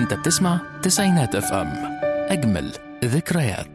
انت بتسمع تسعينات اف ام اجمل ذكريات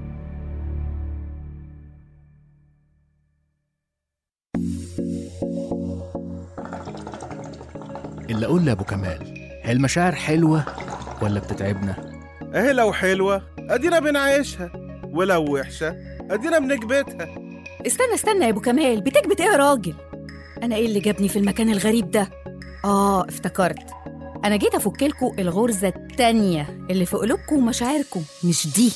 اللي اقول لابو كمال هي المشاعر حلوه ولا بتتعبنا اهي لو حلوة ادينا بنعيشها ولو وحشة ادينا بنكبتها استنى استنى يا ابو كمال بتكبت ايه يا راجل انا ايه اللي جابني في المكان الغريب ده اه افتكرت انا جيت افكلكوا الغرزه التانية اللي في قلوبكم ومشاعركم مش دي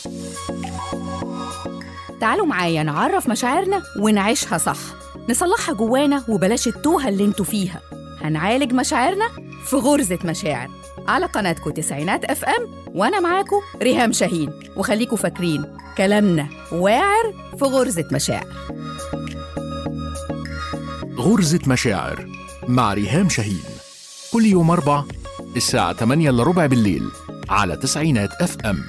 تعالوا معايا نعرف مشاعرنا ونعيشها صح نصلحها جوانا وبلاش التوهه اللي انتوا فيها هنعالج مشاعرنا في غرزه مشاعر على قناتكم تسعينات اف ام وانا معاكم ريهام شاهين وخليكوا فاكرين كلامنا واعر في غرزه مشاعر غرزة مشاعر مع ريهام شاهين كل يوم أربع الساعة 8 إلا ربع بالليل على تسعينات اف ام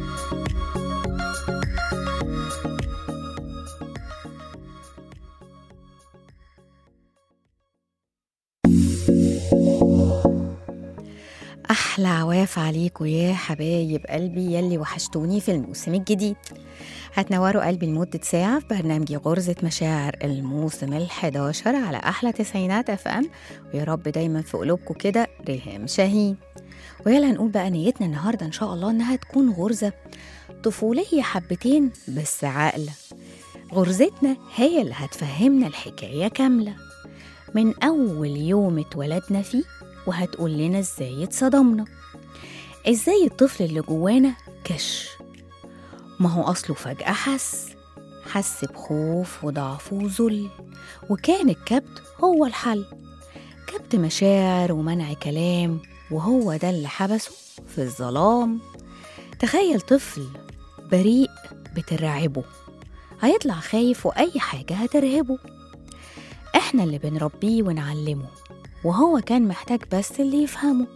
أحلى عواف عليكم يا حبايب قلبي يلي وحشتوني في الموسم الجديد هتنوروا قلبي لمدة ساعة في برنامجي غرزة مشاعر الموسم الحداشر على أحلى تسعينات أف أم ويا رب دايما في قلوبكم كده ريهام شاهين ويلا هنقول بقى نيتنا النهاردة إن شاء الله إنها تكون غرزة طفولية حبتين بس عاقلة غرزتنا هي اللي هتفهمنا الحكاية كاملة من أول يوم اتولدنا فيه وهتقول لنا ازاي اتصدمنا ازاي الطفل اللي جوانا كش ما هو اصله فجأة حس حس بخوف وضعف وذل وكان الكبت هو الحل كبت مشاعر ومنع كلام وهو ده اللي حبسه في الظلام تخيل طفل بريء بترعبه هيطلع خايف وأي حاجة هترهبه احنا اللي بنربيه ونعلمه وهو كان محتاج بس اللي يفهمه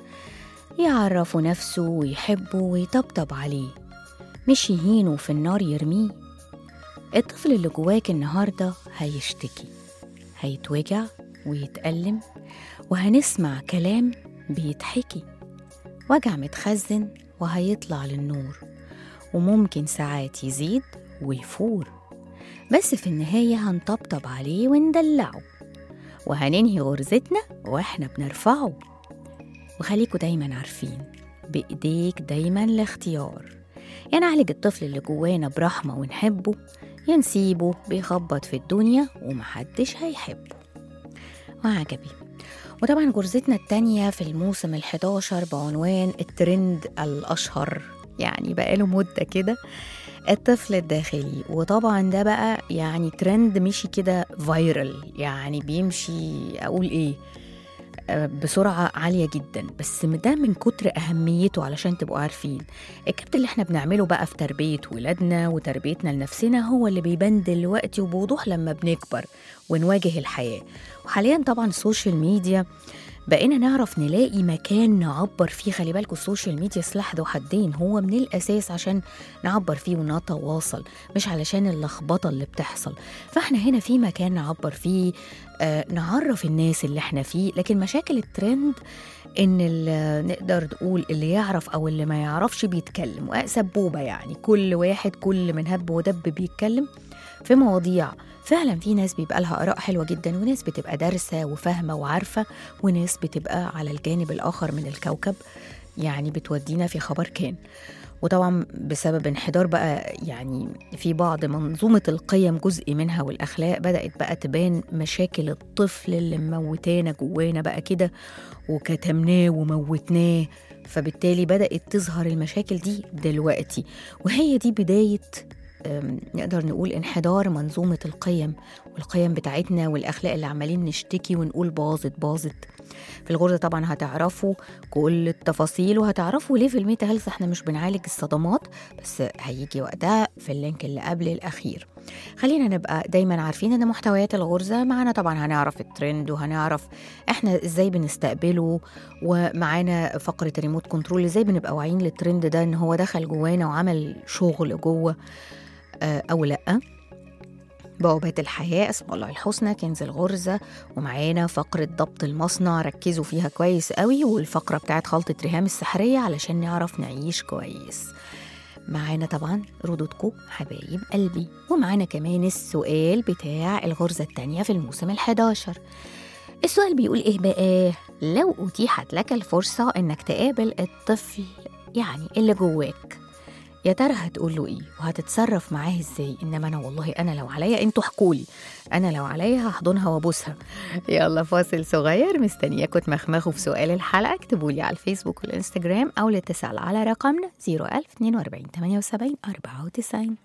يعرفه نفسه ويحبه ويطبطب عليه مش يهينه في النار يرميه الطفل اللي جواك النهاردة هيشتكي هيتوجع ويتألم وهنسمع كلام بيتحكي وجع متخزن وهيطلع للنور وممكن ساعات يزيد ويفور بس في النهاية هنطبطب عليه وندلعه وهننهي غرزتنا واحنا بنرفعه وخليكوا دايما عارفين بإيديك دايما الاختيار يا نعالج الطفل اللي جوانا برحمة ونحبه يا نسيبه بيخبط في الدنيا ومحدش هيحبه وعجبي وطبعا غرزتنا التانية في الموسم الحداشر بعنوان الترند الأشهر يعني بقاله مدة كده الطفل الداخلي وطبعا ده بقى يعني ترند مشي كده فايرل يعني بيمشي اقول ايه آه، بسرعة عالية جدا بس ده من كتر أهميته علشان تبقوا عارفين الكبت اللي احنا بنعمله بقى في تربية ولادنا وتربيتنا لنفسنا هو اللي بيبان دلوقتي وبوضوح لما بنكبر ونواجه الحياة وحاليا طبعا السوشيال ميديا بقينا نعرف نلاقي مكان نعبر فيه خلي بالكوا السوشيال ميديا سلاح ذو حدين هو من الأساس عشان نعبر فيه ونتواصل مش علشان اللخبطة اللي بتحصل فاحنا هنا في مكان نعبر فيه آه نعرف الناس اللي احنا فيه لكن مشاكل الترند ان ال- نقدر نقول اللي يعرف او اللي ما يعرفش بيتكلم وسبوبة يعني كل واحد كل من هب ودب بيتكلم في مواضيع فعلا في ناس بيبقى لها آراء حلوة جدا وناس بتبقى دارسة وفاهمة وعارفة وناس بتبقى على الجانب الآخر من الكوكب يعني بتودينا في خبر كان وطبعا بسبب انحدار بقى يعني في بعض منظومة القيم جزء منها والأخلاق بدأت بقى تبان مشاكل الطفل اللي مموتانا جوانا بقى كده وكتمناه وموتناه فبالتالي بدأت تظهر المشاكل دي دلوقتي وهي دي بداية أم، نقدر نقول انحدار منظومة القيم والقيم بتاعتنا والأخلاق اللي عمالين نشتكي ونقول باظت باظت في الغرزة طبعا هتعرفوا كل التفاصيل وهتعرفوا ليه في الميتا هيلث احنا مش بنعالج الصدمات بس هيجي وقتها في اللينك اللي قبل الأخير خلينا نبقى دايما عارفين ان محتويات الغرزة معانا طبعا هنعرف الترند وهنعرف احنا ازاي بنستقبله ومعانا فقرة ريموت كنترول ازاي بنبقى واعيين للترند ده ان هو دخل جوانا وعمل شغل جوه آه، او لا بوابات الحياة اسم الله الحسنى كنز الغرزة ومعانا فقرة ضبط المصنع ركزوا فيها كويس قوي والفقرة بتاعت خلطة ريهام السحرية علشان نعرف نعيش كويس معانا طبعا ردودكم حبايب قلبي ومعانا كمان السؤال بتاع الغرزة التانية في الموسم الحداشر السؤال بيقول ايه بقى لو اتيحت لك الفرصة انك تقابل الطفل يعني اللي جواك يا ترى هتقول له ايه وهتتصرف معاه ازاي انما انا والله انا لو عليا انتوا احكولي انا لو عليا هحضنها وابوسها يلا فاصل صغير مستنياكم تمخمخوا في سؤال الحلقه اكتبوا لي على الفيسبوك والانستجرام او الاتصال على رقمنا 01042 78 94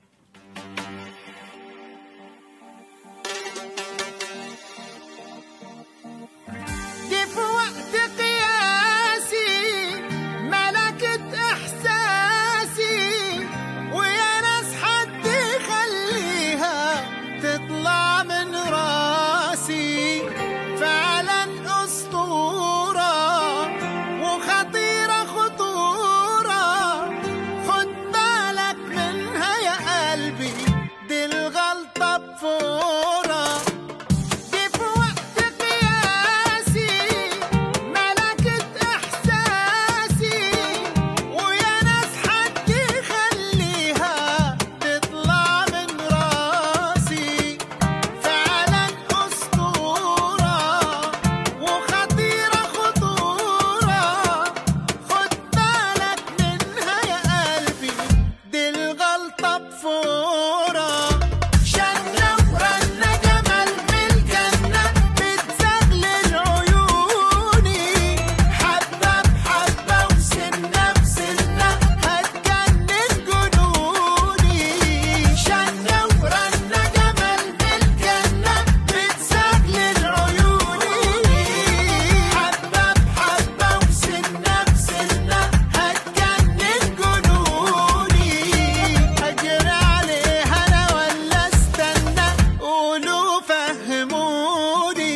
دي في وقت قياسي ملكة إحساسي ويا ناس حد يخليها تطلع من راسي فعلا أسطورة وخطيرة خطورة خد بالك منها يا قلبي دي الغلطة بفورة دي في وقت قياسي ملكة إحساسي ويا ناس حد يخليها تطلع من راسي فعلا أسطورة وخطيرة خطورة خد بالك منها يا قلبي دي الغلطة بفورة شنة ورنة جمال بالجنة بتزغلل عيوني حبة بحبة وسنة بسنة هتجنن جنوني شنة ورنة جمال بالجنة بتزغلل عيوني حبة بحبة وسنة بسنة هتجنن جنوني أجري عليها أنا ولا استنى قولوا فهموني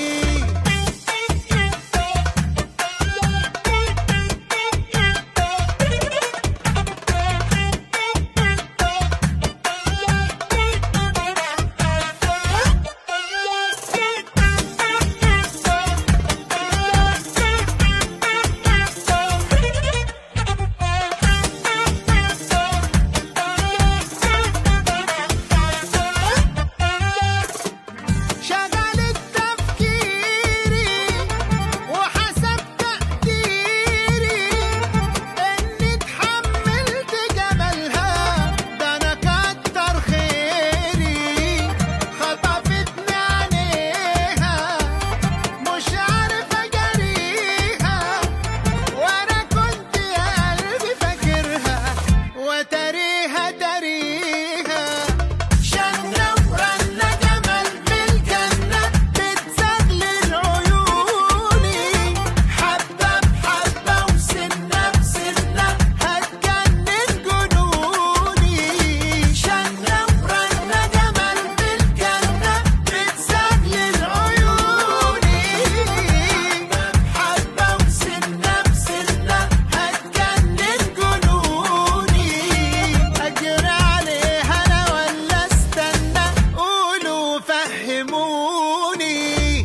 شغلت تفكيري وحسب تقديري اني اتحملت جمالها ده انا كتر خيري خطفتني عينيها مش عارف اجاريها وانا كنت يا قلبي فاكرها وتريها تريها شنة ورنة جمال بالجنة بتزغلل عيوني حبة بحبة وسنة بسنة هتجنن جنوني شنة ورنة جمال بالجنة بتزغلل عيوني حبة وسنة بسنة هتجنن جنوني أجري عليها أنا ولا استنى قولوا فهموني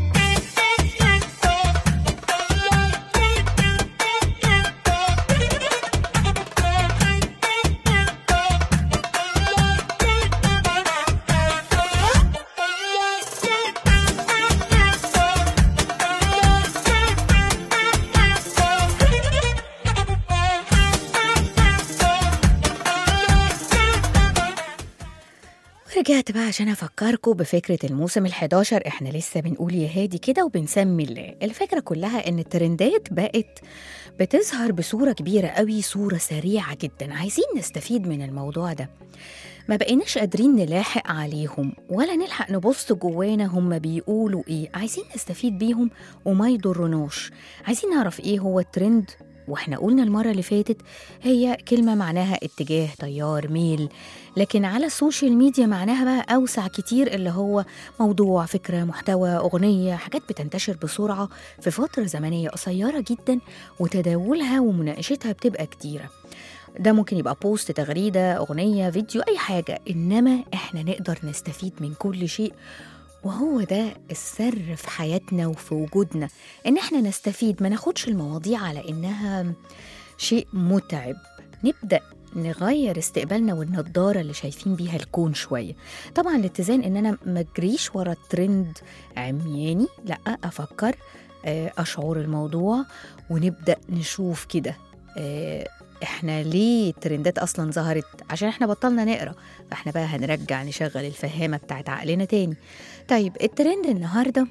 ورجعت بقى عشان افكركم بفكره الموسم ال11 احنا لسه بنقول يا هادي كده وبنسمي الله الفكره كلها ان الترندات بقت بتظهر بصوره كبيره قوي صوره سريعه جدا عايزين نستفيد من الموضوع ده ما بقيناش قادرين نلاحق عليهم ولا نلحق نبص جوانا هم بيقولوا ايه عايزين نستفيد بيهم وما يضرناش عايزين نعرف ايه هو الترند واحنا قلنا المرة اللي فاتت هي كلمة معناها اتجاه تيار ميل لكن على السوشيال ميديا معناها بقى أوسع كتير اللي هو موضوع فكرة محتوى أغنية حاجات بتنتشر بسرعة في فترة زمنية قصيرة جدا وتداولها ومناقشتها بتبقى كتيرة ده ممكن يبقى بوست تغريدة أغنية فيديو أي حاجة إنما إحنا نقدر نستفيد من كل شيء وهو ده السر في حياتنا وفي وجودنا إن إحنا نستفيد ما ناخدش المواضيع على إنها شيء متعب نبدأ نغير استقبالنا والنضارة اللي شايفين بيها الكون شوية طبعا الاتزان إن أنا ما أجريش ورا الترند عمياني لأ أفكر آه، أشعر الموضوع ونبدأ نشوف كده آه، احنا ليه الترندات اصلا ظهرت عشان احنا بطلنا نقرا فاحنا بقى هنرجع نشغل الفهامه بتاعت عقلنا تاني طيب الترند النهارده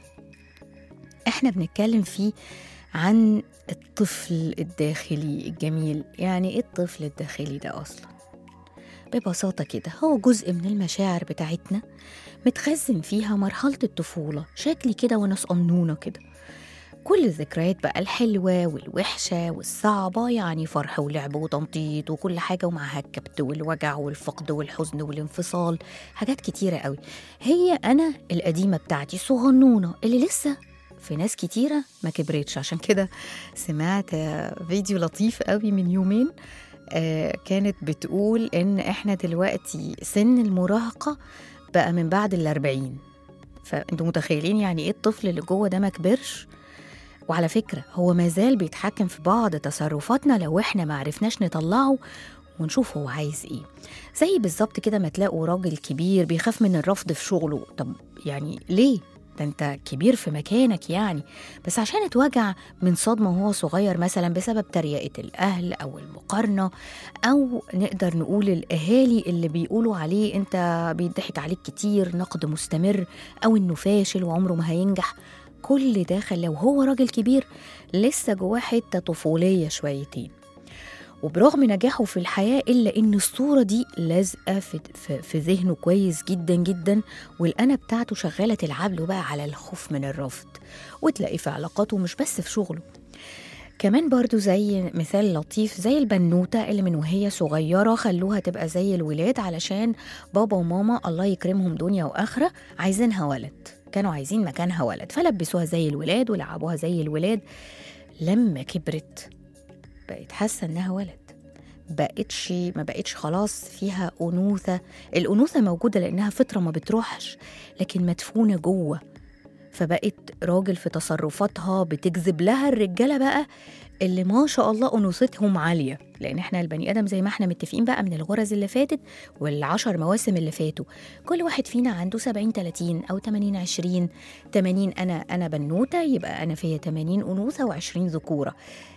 احنا بنتكلم فيه عن الطفل الداخلي الجميل يعني ايه الطفل الداخلي ده اصلا ببساطه كده هو جزء من المشاعر بتاعتنا متخزن فيها مرحله الطفوله شكلي كده وانا صغنونه كده كل الذكريات بقى الحلوة والوحشة والصعبة يعني فرح ولعب وتنطيط وكل حاجة ومعها الكبت والوجع والفقد والحزن والانفصال حاجات كتيرة قوي هي أنا القديمة بتاعتي صغنونة اللي لسه في ناس كتيرة ما كبرتش عشان كده سمعت آه، فيديو لطيف قوي من يومين آه، كانت بتقول إن إحنا دلوقتي سن المراهقة بقى من بعد الأربعين فأنتوا متخيلين يعني إيه الطفل اللي جوه ده ما كبرش وعلى فكرة هو مازال بيتحكم في بعض تصرفاتنا لو احنا ما عرفناش نطلعه ونشوف هو عايز ايه زي بالظبط كده ما تلاقوا راجل كبير بيخاف من الرفض في شغله طب يعني ليه ده انت كبير في مكانك يعني بس عشان اتوجع من صدمة وهو صغير مثلا بسبب تريقة الأهل أو المقارنة أو نقدر نقول الأهالي اللي بيقولوا عليه انت بيضحك عليك كتير نقد مستمر أو انه فاشل وعمره ما هينجح كل ده خلاه وهو راجل كبير لسه جواه حته طفوليه شويتين وبرغم نجاحه في الحياه الا ان الصوره دي لازقه في, في, في ذهنه كويس جدا جدا والانا بتاعته شغاله تلعب له بقى على الخوف من الرفض وتلاقيه في علاقاته مش بس في شغله كمان برضو زي مثال لطيف زي البنوتة اللي من وهي صغيرة خلوها تبقى زي الولاد علشان بابا وماما الله يكرمهم دنيا وآخرة عايزينها ولد كانوا عايزين مكانها ولد فلبسوها زي الولاد ولعبوها زي الولاد لما كبرت بقت حاسة إنها ولد بقتش ما بقتش خلاص فيها أنوثة الأنوثة موجودة لأنها فطرة ما بتروحش لكن مدفونة جوه فبقت راجل في تصرفاتها بتجذب لها الرجالة بقى اللي ما شاء الله أنوثتهم عالية لأن احنا البني آدم زي ما احنا متفقين بقى من الغرز اللي فاتت والعشر مواسم اللي فاتوا كل واحد فينا عنده 70 30 أو 80 20 80 أنا أنا بنوتة يبقى أنا فيا 80 أنوثة و20 ذكورة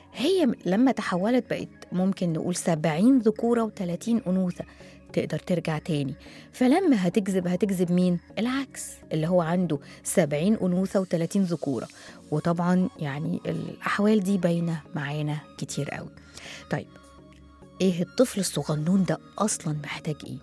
هي لما تحولت بقت ممكن نقول 70 ذكورة و30 أنوثة تقدر ترجع تاني فلما هتجذب هتجذب مين؟ العكس اللي هو عنده 70 أنوثة و30 ذكورة وطبعا يعني الأحوال دي باينة معانا كتير قوي طيب إيه الطفل الصغنون ده أصلا محتاج إيه؟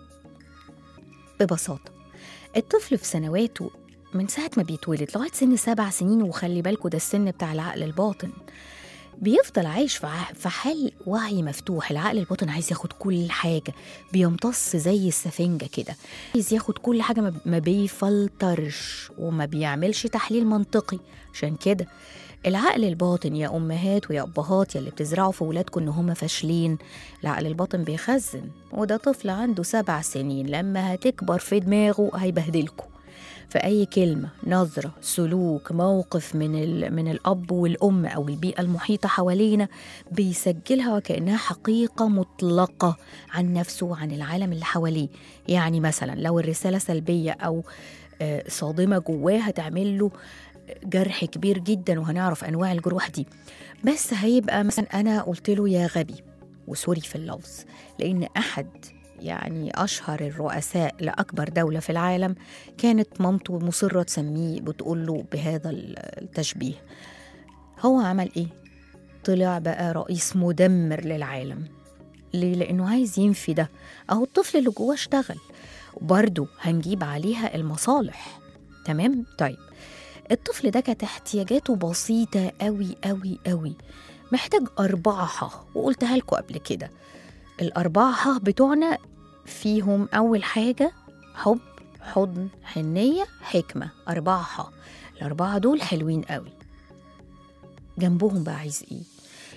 ببساطة الطفل في سنواته من ساعة ما بيتولد لغاية سن سبع سنين وخلي بالكوا ده السن بتاع العقل الباطن بيفضل عايش في ع- في حال وعي مفتوح العقل الباطن عايز ياخد كل حاجة بيمتص زي السفنجة كده عايز ياخد كل حاجة ما- ما بيفلترش وما بيعملش تحليل منطقي عشان كده العقل الباطن يا أمهات ويا أبهات يا اللي بتزرعوا في ولادكم إن هم فاشلين العقل الباطن بيخزن وده طفل عنده سبع سنين لما هتكبر في دماغه هيبهدلكوا فأي كلمة نظرة سلوك موقف من, ال... من الأب والأم أو البيئة المحيطة حوالينا بيسجلها وكأنها حقيقة مطلقة عن نفسه وعن العالم اللي حواليه يعني مثلا لو الرسالة سلبية أو آه، صادمة جواه هتعمل له جرح كبير جدا وهنعرف أنواع الجروح دي بس هيبقى مثلا أنا قلت له يا غبي وسوري في اللفظ لأن أحد يعني أشهر الرؤساء لأكبر دولة في العالم كانت مامته مصرة تسميه بتقول له بهذا التشبيه هو عمل إيه؟ طلع بقى رئيس مدمر للعالم ليه؟ لأنه عايز ينفي ده أهو الطفل اللي جواه اشتغل وبرضه هنجيب عليها المصالح تمام؟ طيب الطفل ده كانت احتياجاته بسيطة قوي قوي قوي محتاج أربعة ح وقلتها لكم قبل كده الأربعة ح بتوعنا فيهم أول حاجة حب حضن حنية حكمة أربعة ح الأربعة دول حلوين قوي جنبهم بقى عايز إيه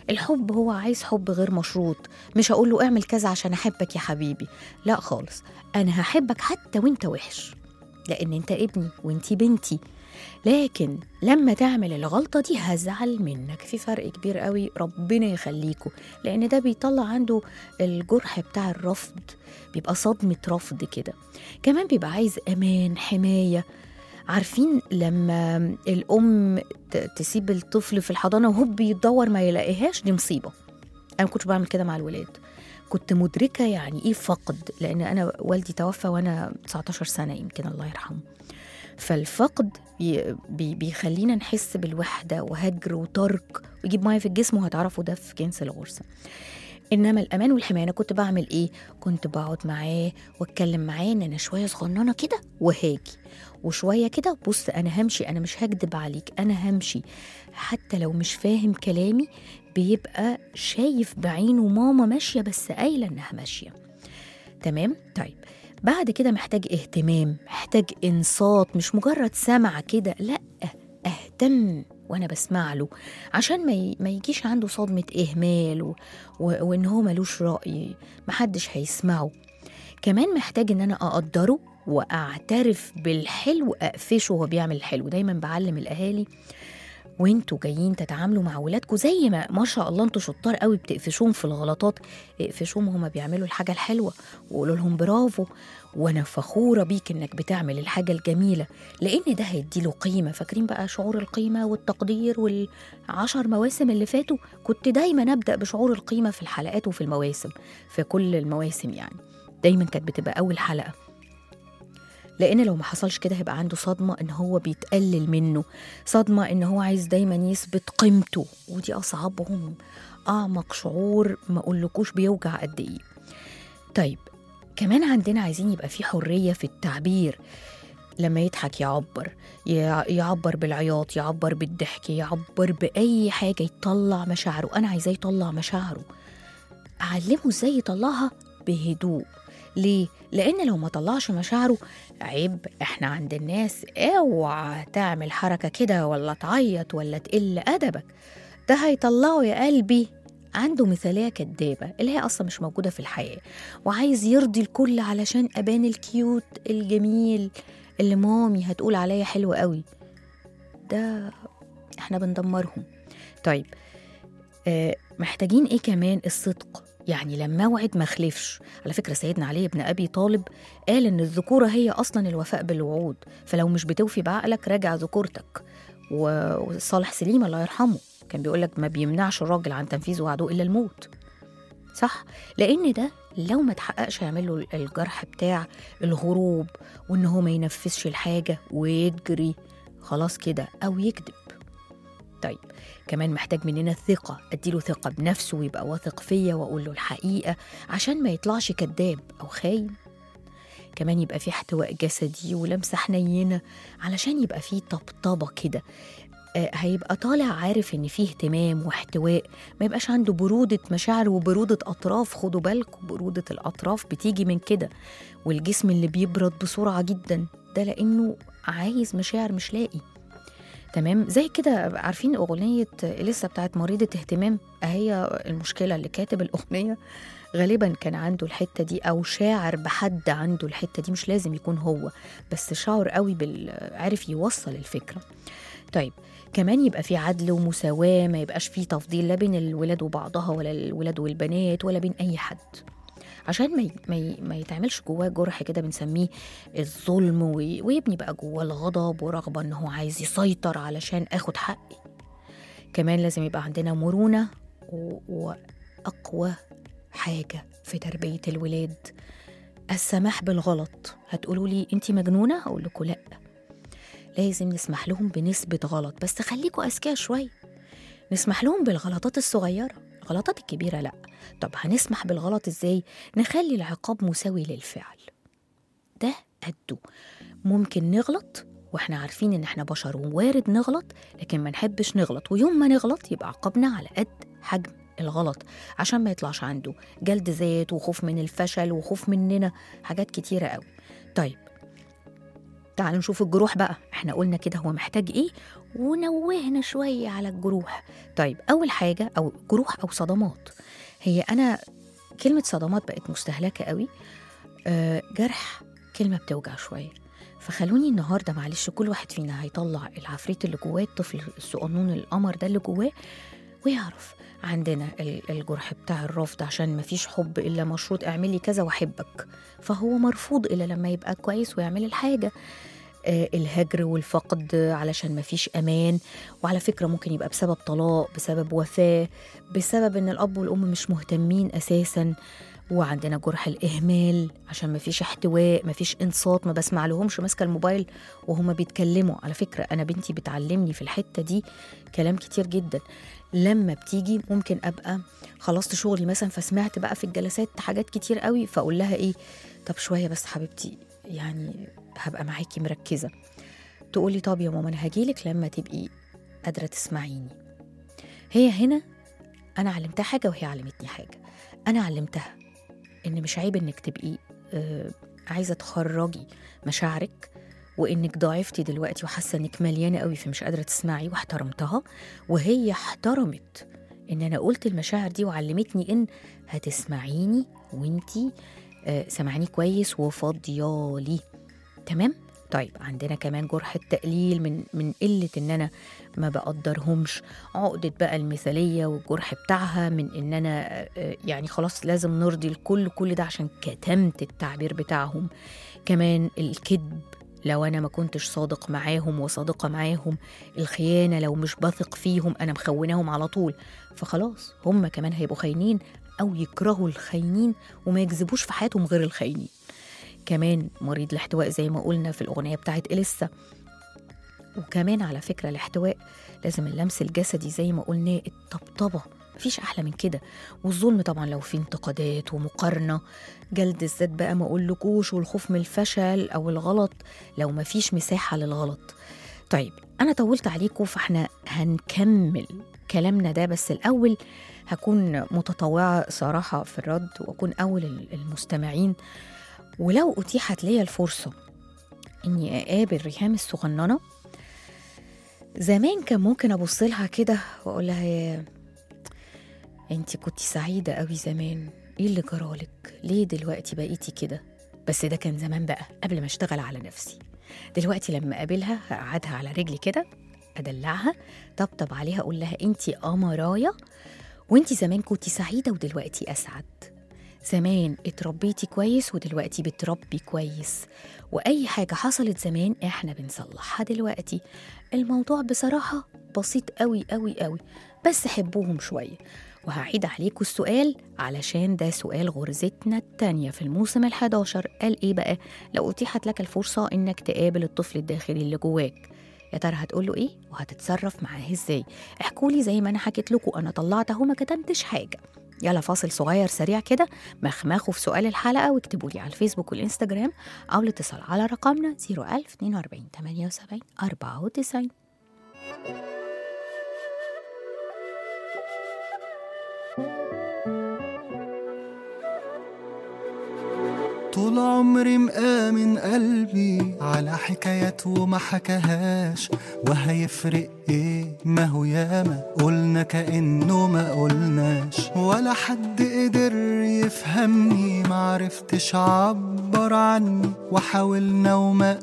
الحب هو عايز حب غير مشروط مش هقول له اعمل كذا عشان احبك يا حبيبي لا خالص انا هحبك حتى وانت وحش لان انت ابني وانتي بنتي لكن لما تعمل الغلطة دي هزعل منك في فرق كبير قوي ربنا يخليكوا لأن ده بيطلع عنده الجرح بتاع الرفض بيبقى صدمة رفض كده كمان بيبقى عايز أمان حماية عارفين لما الأم ت- تسيب الطفل في الحضانة وهوب يدور ما يلاقيهاش دي مصيبة أنا ما كنتش بعمل كده مع الولاد كنت مدركة يعني إيه فقد لأن أنا والدي توفى وأنا 19 سنة يمكن الله يرحمه فالفقد بي بي بيخلينا نحس بالوحدة وهجر وترك ويجيب مية في الجسم وهتعرفوا ده في كنس الغرزة انما الامان والحمايه انا كنت بعمل ايه كنت بقعد معاه واتكلم معاه ان انا شويه صغننه كده وهاجي وشويه كده بص انا همشي انا مش هكدب عليك انا همشي حتى لو مش فاهم كلامي بيبقى شايف بعينه ماما ماشيه بس قايله انها ماشيه تمام طيب بعد كده محتاج اهتمام محتاج انصات مش مجرد سمع كده لا اهتم وانا بسمع له عشان ما, ي... ما يجيش عنده صدمه اهمال و... و... وان هو ملوش راي محدش هيسمعه كمان محتاج ان انا اقدره واعترف بالحلو اقفشه وهو بيعمل الحلو دايما بعلم الاهالي وانتوا جايين تتعاملوا مع ولادكم زي ما ما شاء الله انتوا شطار قوي بتقفشوهم في الغلطات اقفشوهم هما بيعملوا الحاجه الحلوه وقولوا لهم برافو وانا فخوره بيك انك بتعمل الحاجه الجميله لان ده هيديله قيمه فاكرين بقى شعور القيمه والتقدير والعشر مواسم اللي فاتوا كنت دايما ابدا بشعور القيمه في الحلقات وفي المواسم في كل المواسم يعني دايما كانت بتبقى اول حلقه لان لو ما حصلش كده هيبقى عنده صدمه ان هو بيتقلل منه صدمه ان هو عايز دايما يثبت قيمته ودي اصعبهم اعمق شعور ما اقولكوش بيوجع قد ايه طيب كمان عندنا عايزين يبقى في حريه في التعبير لما يضحك يعبر يع- يعبر بالعياط يعبر بالضحك يعبر باي حاجه يطلع مشاعره انا عايزاه يطلع مشاعره اعلمه ازاي يطلعها بهدوء ليه لان لو ما طلعش مشاعره عيب احنا عند الناس اوعى تعمل حركه كده ولا تعيط ولا تقل ادبك ده هيطلعه يا قلبي عنده مثاليه كدابه اللي هي اصلا مش موجوده في الحياه وعايز يرضي الكل علشان ابان الكيوت الجميل اللي مامي هتقول عليا حلو قوي ده احنا بندمرهم طيب آه محتاجين ايه كمان الصدق يعني لما اوعد ما اخلفش على فكره سيدنا علي بن ابي طالب قال ان الذكوره هي اصلا الوفاء بالوعود فلو مش بتوفي بعقلك راجع ذكورتك و- وصالح سليم الله يرحمه كان بيقول لك ما بيمنعش الراجل عن تنفيذ وعده الا الموت صح لان ده لو ما تحققش يعمل له الجرح بتاع الهروب وان هو ما ينفذش الحاجه ويجري خلاص كده او يكذب طيب كمان محتاج مننا ثقة أديله ثقة بنفسه ويبقى واثق فيا وأقول له الحقيقة عشان ما يطلعش كذاب أو خاين كمان يبقى في احتواء جسدي ولمسة حنينة علشان يبقى في طبطبة كده آه، هيبقى طالع عارف ان فيه اهتمام واحتواء ما يبقاش عنده برودة مشاعر وبرودة أطراف خدوا بالكم برودة الأطراف بتيجي من كده والجسم اللي بيبرد بسرعة جدا ده لأنه عايز مشاعر مش لاقي تمام زي كده عارفين أغنية لسه بتاعت مريضة اهتمام هي المشكلة اللي كاتب الأغنية غالبا كان عنده الحتة دي أو شاعر بحد عنده الحتة دي مش لازم يكون هو بس شعر قوي بال... عارف يوصل الفكرة طيب كمان يبقى في عدل ومساواة ما يبقاش في تفضيل لا بين الولاد وبعضها ولا الولاد والبنات ولا بين أي حد عشان ما ي... ما, ي... ما يتعملش جواه جرح كده بنسميه الظلم وي... ويبني بقى جواه الغضب ورغبة إن هو عايز يسيطر علشان آخد حقي كمان لازم يبقى عندنا مرونة و... وأقوى حاجة في تربية الولاد السماح بالغلط هتقولوا لي انت مجنونة هقول لكم لا لازم نسمح لهم بنسبة غلط بس خليكوا أذكياء شوية نسمح لهم بالغلطات الصغيرة الغلطات الكبيرة لا طب هنسمح بالغلط ازاي نخلي العقاب مساوي للفعل ده قده ممكن نغلط واحنا عارفين ان احنا بشر ووارد نغلط لكن ما نحبش نغلط ويوم ما نغلط يبقى عقابنا على قد حجم الغلط عشان ما يطلعش عنده جلد ذات وخوف من الفشل وخوف مننا حاجات كتيرة قوي طيب تعالوا نشوف الجروح بقى احنا قلنا كده هو محتاج ايه ونوهنا شوية على الجروح طيب أول حاجة أو جروح أو صدمات هي أنا كلمة صدمات بقت مستهلكة قوي آه جرح كلمة بتوجع شوية فخلوني النهاردة معلش كل واحد فينا هيطلع العفريت اللي جواه الطفل الصغنون القمر ده اللي جواه ويعرف عندنا ال- الجرح بتاع الرفض عشان مفيش حب إلا مشروط اعملي كذا واحبك فهو مرفوض إلا لما يبقى كويس ويعمل الحاجة آه، الهجر والفقد علشان مفيش أمان وعلى فكرة ممكن يبقى بسبب طلاق بسبب وفاة بسبب إن الأب والأم مش مهتمين أساساً وعندنا جرح الإهمال عشان مفيش احتواء مفيش إنصات ما بسمع لهمش ماسكة الموبايل وهما بيتكلموا على فكرة أنا بنتي بتعلمني في الحتة دي كلام كتير جدا لما بتيجي ممكن أبقى خلصت شغلي مثلا فسمعت بقى في الجلسات حاجات كتير قوي فأقول لها إيه طب شوية بس حبيبتي يعني هبقى معاكي مركزة تقولي طب يا ماما أنا هجيلك لما تبقي قادرة تسمعيني هي هنا أنا علمتها حاجة وهي علمتني حاجة أنا علمتها إن مش عيب إنك تبقي آه عايزة تخرجي مشاعرك وإنك ضعفتي دلوقتي وحاسة إنك مليانة قوي فمش قادرة تسمعي واحترمتها وهي احترمت إن أنا قلت المشاعر دي وعلمتني إن هتسمعيني وإنتي آه سمعاني كويس وفاضيالي تمام؟ طيب عندنا كمان جرح التقليل من من قلة إن أنا ما بقدرهمش عقدة بقى المثالية والجرح بتاعها من إن أنا آه، يعني خلاص لازم نرضي الكل كل ده عشان كتمت التعبير بتاعهم كمان الكذب لو أنا ما كنتش صادق معاهم وصادقة معاهم الخيانة لو مش بثق فيهم أنا مخوناهم على طول فخلاص هم كمان هيبقوا خاينين أو يكرهوا الخاينين وما يجذبوش في حياتهم غير الخاينين كمان مريض الاحتواء زي ما قلنا في الأغنية بتاعت إليسا وكمان على فكرة الاحتواء لازم اللمس الجسدي زي ما قلنا الطبطبة مفيش أحلى من كده والظلم طبعا لو في انتقادات ومقارنة جلد الذات بقى ما أقولكوش والخوف من الفشل أو الغلط لو مفيش مساحة للغلط طيب أنا طولت عليكم فاحنا هنكمل كلامنا ده بس الأول هكون متطوعة صراحة في الرد وأكون أول المستمعين ولو أتيحت لي الفرصة إني أقابل ريهام الصغننة زمان كان ممكن أبص لها كده وأقول لها يا أنت كنت سعيدة قوي زمان إيه اللي جرالك؟ ليه دلوقتي بقيتي كده؟ بس ده كان زمان بقى قبل ما أشتغل على نفسي دلوقتي لما أقابلها هقعدها على رجلي كده أدلعها طبطب عليها أقول لها أنت قمراية وأنت زمان كنت سعيدة ودلوقتي أسعد زمان اتربيتي كويس ودلوقتي بتربي كويس وأي حاجة حصلت زمان احنا بنصلحها دلوقتي الموضوع بصراحة بسيط قوي قوي قوي بس حبوهم شوية وهعيد عليكم السؤال علشان ده سؤال غرزتنا التانية في الموسم الحداشر قال ايه بقى لو أتيحت لك الفرصة انك تقابل الطفل الداخلي اللي جواك يا ترى هتقول له ايه وهتتصرف معاه ازاي احكوا لي زي ما انا حكيت لكم انا طلعت اهو ما كتمتش حاجه يلا فاصل صغير سريع كده مخمخوا في سؤال الحلقه واكتبوا لي على الفيسبوك والانستجرام او الاتصال على رقمنا 01000 42 78 94 طول عمري مآمن قلبي على حكايات وما حكاهاش وهيفرق ايه ما هو ياما قلنا كأنه ما قلناش ولا حد قدر يفهمني معرفتش عبر عني وحاولنا وما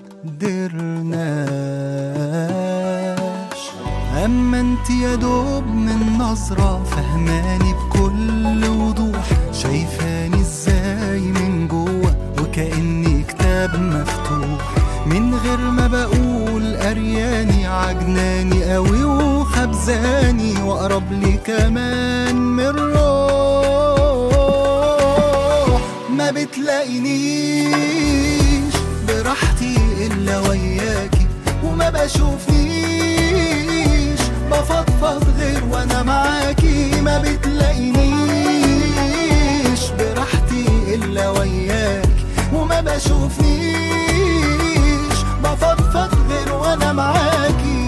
قدرناش اما انت يا دوب من نظرة فهماني بكل وضوح شايفاني ازاي من جوه وكأني كتاب مفتوح من غير ما بقول قرياني عجناني قوي وخبزاني واقرب لي كمان من روح ما بتلاقينيش براحتي الا وياكي وما بشوفنيش بفضفض غير وانا معاكي ما بتلاقينيش براحتي الا وياك وما بشوفنيش بفضفض غير وانا معاكي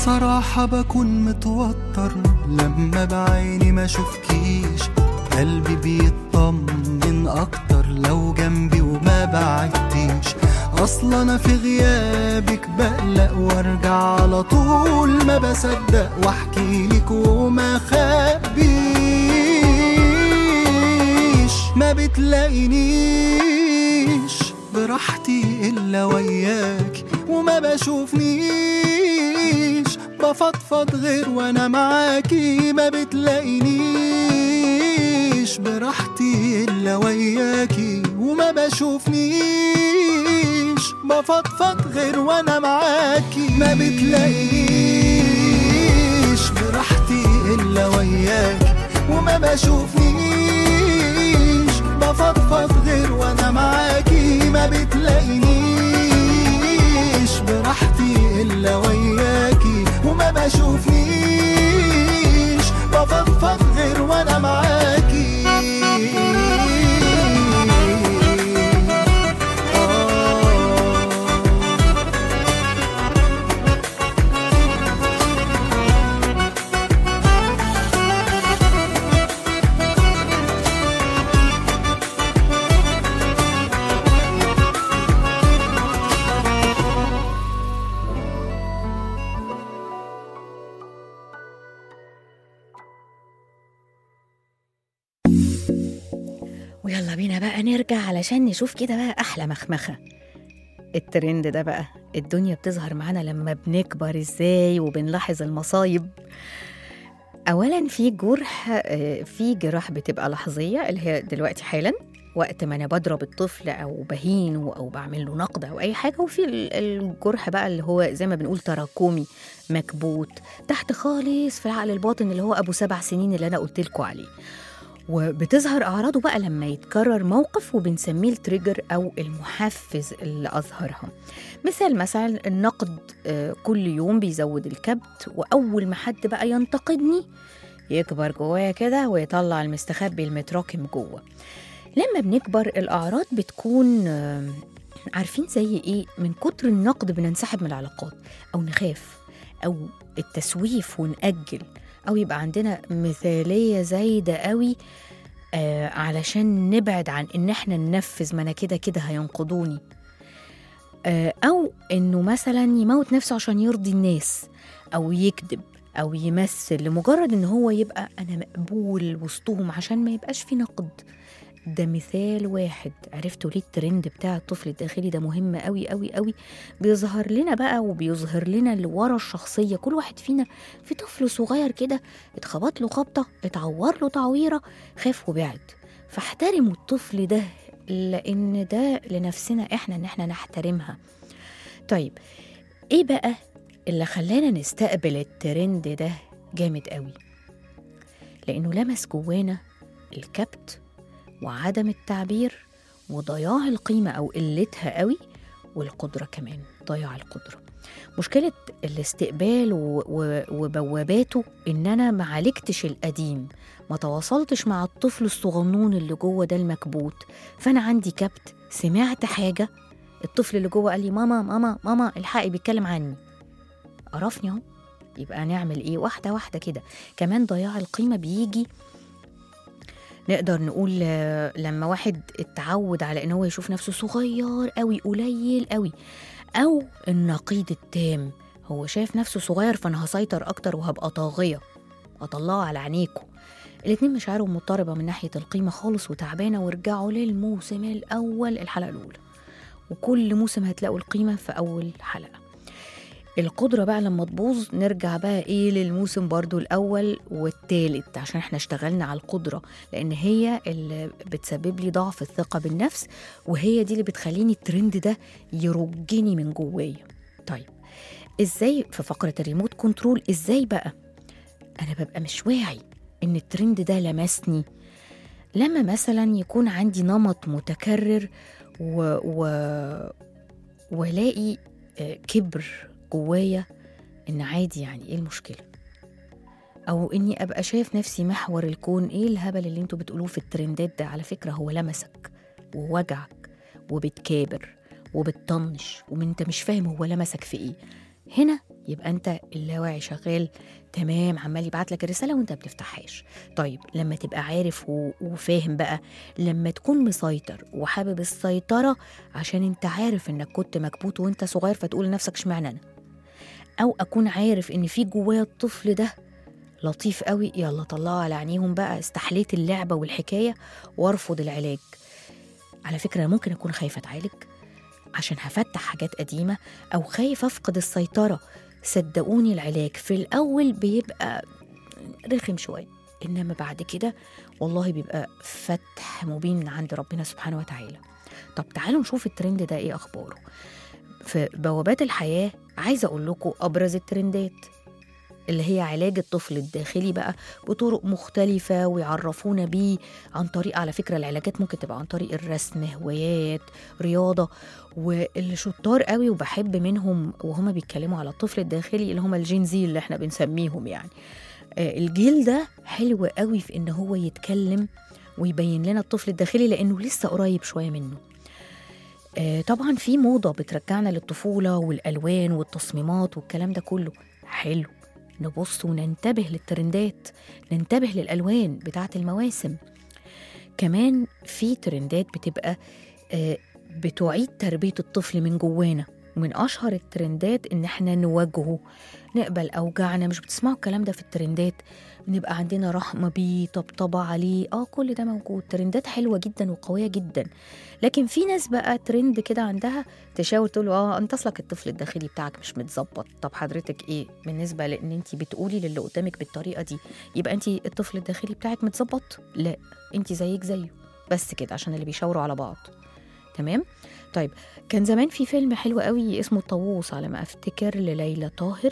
بصراحة بكون متوتر لما بعيني ما شوفكيش قلبي بيطمن اكتر لو جنبي وما بعدتيش اصلا انا في غيابك بقلق وارجع على طول ما بصدق واحكي لك وما خبيش ما بتلاقينيش براحتي الا وياك وما بشوفنيش بفضفض غير وانا معاكي ما بتلاقينيش براحتي الا وياكي وما بشوفنيش بفضفض غير وانا معاكي ما بتلاقينيش براحتي الا وياك وما بشوفنيش بفضفض غير وانا معاكي ما بتلاقينيش براحتي الا وياكي وما بشوفنيش بفضفض غير وانا معاكي آه ويلا بينا بقى نرجع علشان نشوف كده بقى أحلى مخمخة الترند ده بقى الدنيا بتظهر معانا لما بنكبر ازاي وبنلاحظ المصايب اولا في جرح آه، في جراح بتبقى لحظيه اللي هي دلوقتي حالا وقت ما انا بضرب الطفل او بهينه او بعمل له نقد او اي حاجه وفي ال- الجرح بقى اللي هو زي ما بنقول تراكمي مكبوت تحت خالص في العقل الباطن اللي هو ابو سبع سنين اللي انا قلت لكم عليه وبتظهر اعراضه بقى لما يتكرر موقف وبنسميه التريجر او المحفز اللي اظهرها مثال مثلا النقد آه، كل يوم بيزود الكبت واول ما حد بقى ينتقدني يكبر جوايا كده ويطلع المستخبي المتراكم جوه لما بنكبر الاعراض بتكون آه، عارفين زي ايه من كتر النقد بننسحب من العلاقات او نخاف او التسويف ونأجل او يبقى عندنا مثاليه زايده قوي آه علشان نبعد عن ان احنا ننفذ ما انا كده كده هينقضوني آه او انه مثلا يموت نفسه عشان يرضي الناس او يكذب او يمثل لمجرد ان هو يبقى انا مقبول وسطهم عشان ما يبقاش في نقد ده مثال واحد عرفتوا ليه الترند بتاع الطفل الداخلي ده مهم قوي قوي قوي بيظهر لنا بقى وبيظهر لنا اللي ورا الشخصيه كل واحد فينا في طفل صغير كده اتخبط له خبطه اتعور له تعويره خاف وبعد فاحترموا الطفل ده لان ده لنفسنا احنا ان احنا نحترمها طيب ايه بقى اللي خلانا نستقبل الترند ده جامد قوي لانه لمس جوانا الكبت وعدم التعبير وضياع القيمه او قلتها قوي والقدره كمان ضياع القدره مشكله الاستقبال و- و- وبواباته ان انا ما عالجتش القديم ما تواصلتش مع الطفل الصغنون اللي جوه ده المكبوت فانا عندي كبت سمعت حاجه الطفل اللي جوه قال لي ماما ماما ماما الحقي بيتكلم عني قرفني اهو يبقى نعمل ايه واحده واحده كده كمان ضياع القيمه بيجي نقدر نقول آه، لما واحد اتعود على ان هو يشوف نفسه صغير قوي قليل قوي او النقيض التام هو شايف نفسه صغير فانا هسيطر اكتر وهبقى طاغيه اطلعه على عينيكم الاتنين مشاعرهم مضطربه من ناحيه القيمه خالص وتعبانه وارجعوا للموسم الاول الحلقه الاولى وكل موسم هتلاقوا القيمه في اول حلقه القدرة بقى لما تبوظ نرجع بقى ايه للموسم برضو الأول والتالت عشان احنا اشتغلنا على القدرة لأن هي اللي بتسبب لي ضعف الثقة بالنفس وهي دي اللي بتخليني الترند ده يرجني من جوايا طيب ازاي في فقرة الريموت كنترول ازاي بقى أنا ببقى مش واعي إن الترند ده لمسني لما مثلا يكون عندي نمط متكرر و... و... والاقي آه، كبر جوايا ان عادي يعني ايه المشكله او اني ابقى شايف نفسي محور الكون ايه الهبل اللي انتوا بتقولوه في الترندات ده على فكره هو لمسك ووجعك وبتكابر وبتطنش ومن انت مش فاهم هو لمسك في ايه هنا يبقى انت اللاواعي شغال تمام عمال يبعت لك الرساله وانت ما بتفتحهاش طيب لما تبقى عارف و- وفاهم بقى لما تكون مسيطر وحابب السيطره عشان انت عارف انك كنت مكبوت وانت صغير فتقول لنفسك اشمعنى انا او اكون عارف ان في جوايا الطفل ده لطيف قوي يلا طلعوا على عينيهم بقى استحليت اللعبه والحكايه وارفض العلاج على فكره أنا ممكن اكون خايفه اتعالج عشان هفتح حاجات قديمه او خايف افقد السيطره صدقوني العلاج في الاول بيبقى رخم شويه انما بعد كده والله بيبقى فتح مبين من عند ربنا سبحانه وتعالى طب تعالوا نشوف الترند ده ايه اخباره في بوابات الحياه عايزه اقول لكم ابرز الترندات اللي هي علاج الطفل الداخلي بقى بطرق مختلفة ويعرفونا بيه عن طريق على فكرة العلاجات ممكن تبقى عن طريق الرسم هوايات رياضة واللي شطار قوي وبحب منهم وهما بيتكلموا على الطفل الداخلي اللي هما الجين زي اللي احنا بنسميهم يعني آه، الجيل ده حلو قوي في ان هو يتكلم ويبين لنا الطفل الداخلي لانه لسه قريب شويه منه آه، طبعا في موضه بترجعنا للطفوله والالوان والتصميمات والكلام ده كله حلو نبص وننتبه للترندات ننتبه للالوان بتاعه المواسم كمان في ترندات بتبقى آه، بتعيد تربيه الطفل من جوانا ومن اشهر الترندات ان احنا نواجهه نقبل اوجاعنا مش بتسمعوا الكلام ده في الترندات نبقى عندنا رحمه بيه طبطبه عليه اه كل ده موجود ترندات حلوه جدا وقويه جدا لكن في ناس بقى ترند كده عندها تشاور تقول له اه انت اصلك الطفل الداخلي بتاعك مش متظبط طب حضرتك ايه بالنسبه لان انت بتقولي للي قدامك بالطريقه دي يبقى انت الطفل الداخلي بتاعك متظبط لا انت زيك زيه بس كده عشان اللي بيشاوروا على بعض تمام طيب كان زمان في فيلم حلو قوي اسمه الطاووس على ما افتكر لليلى طاهر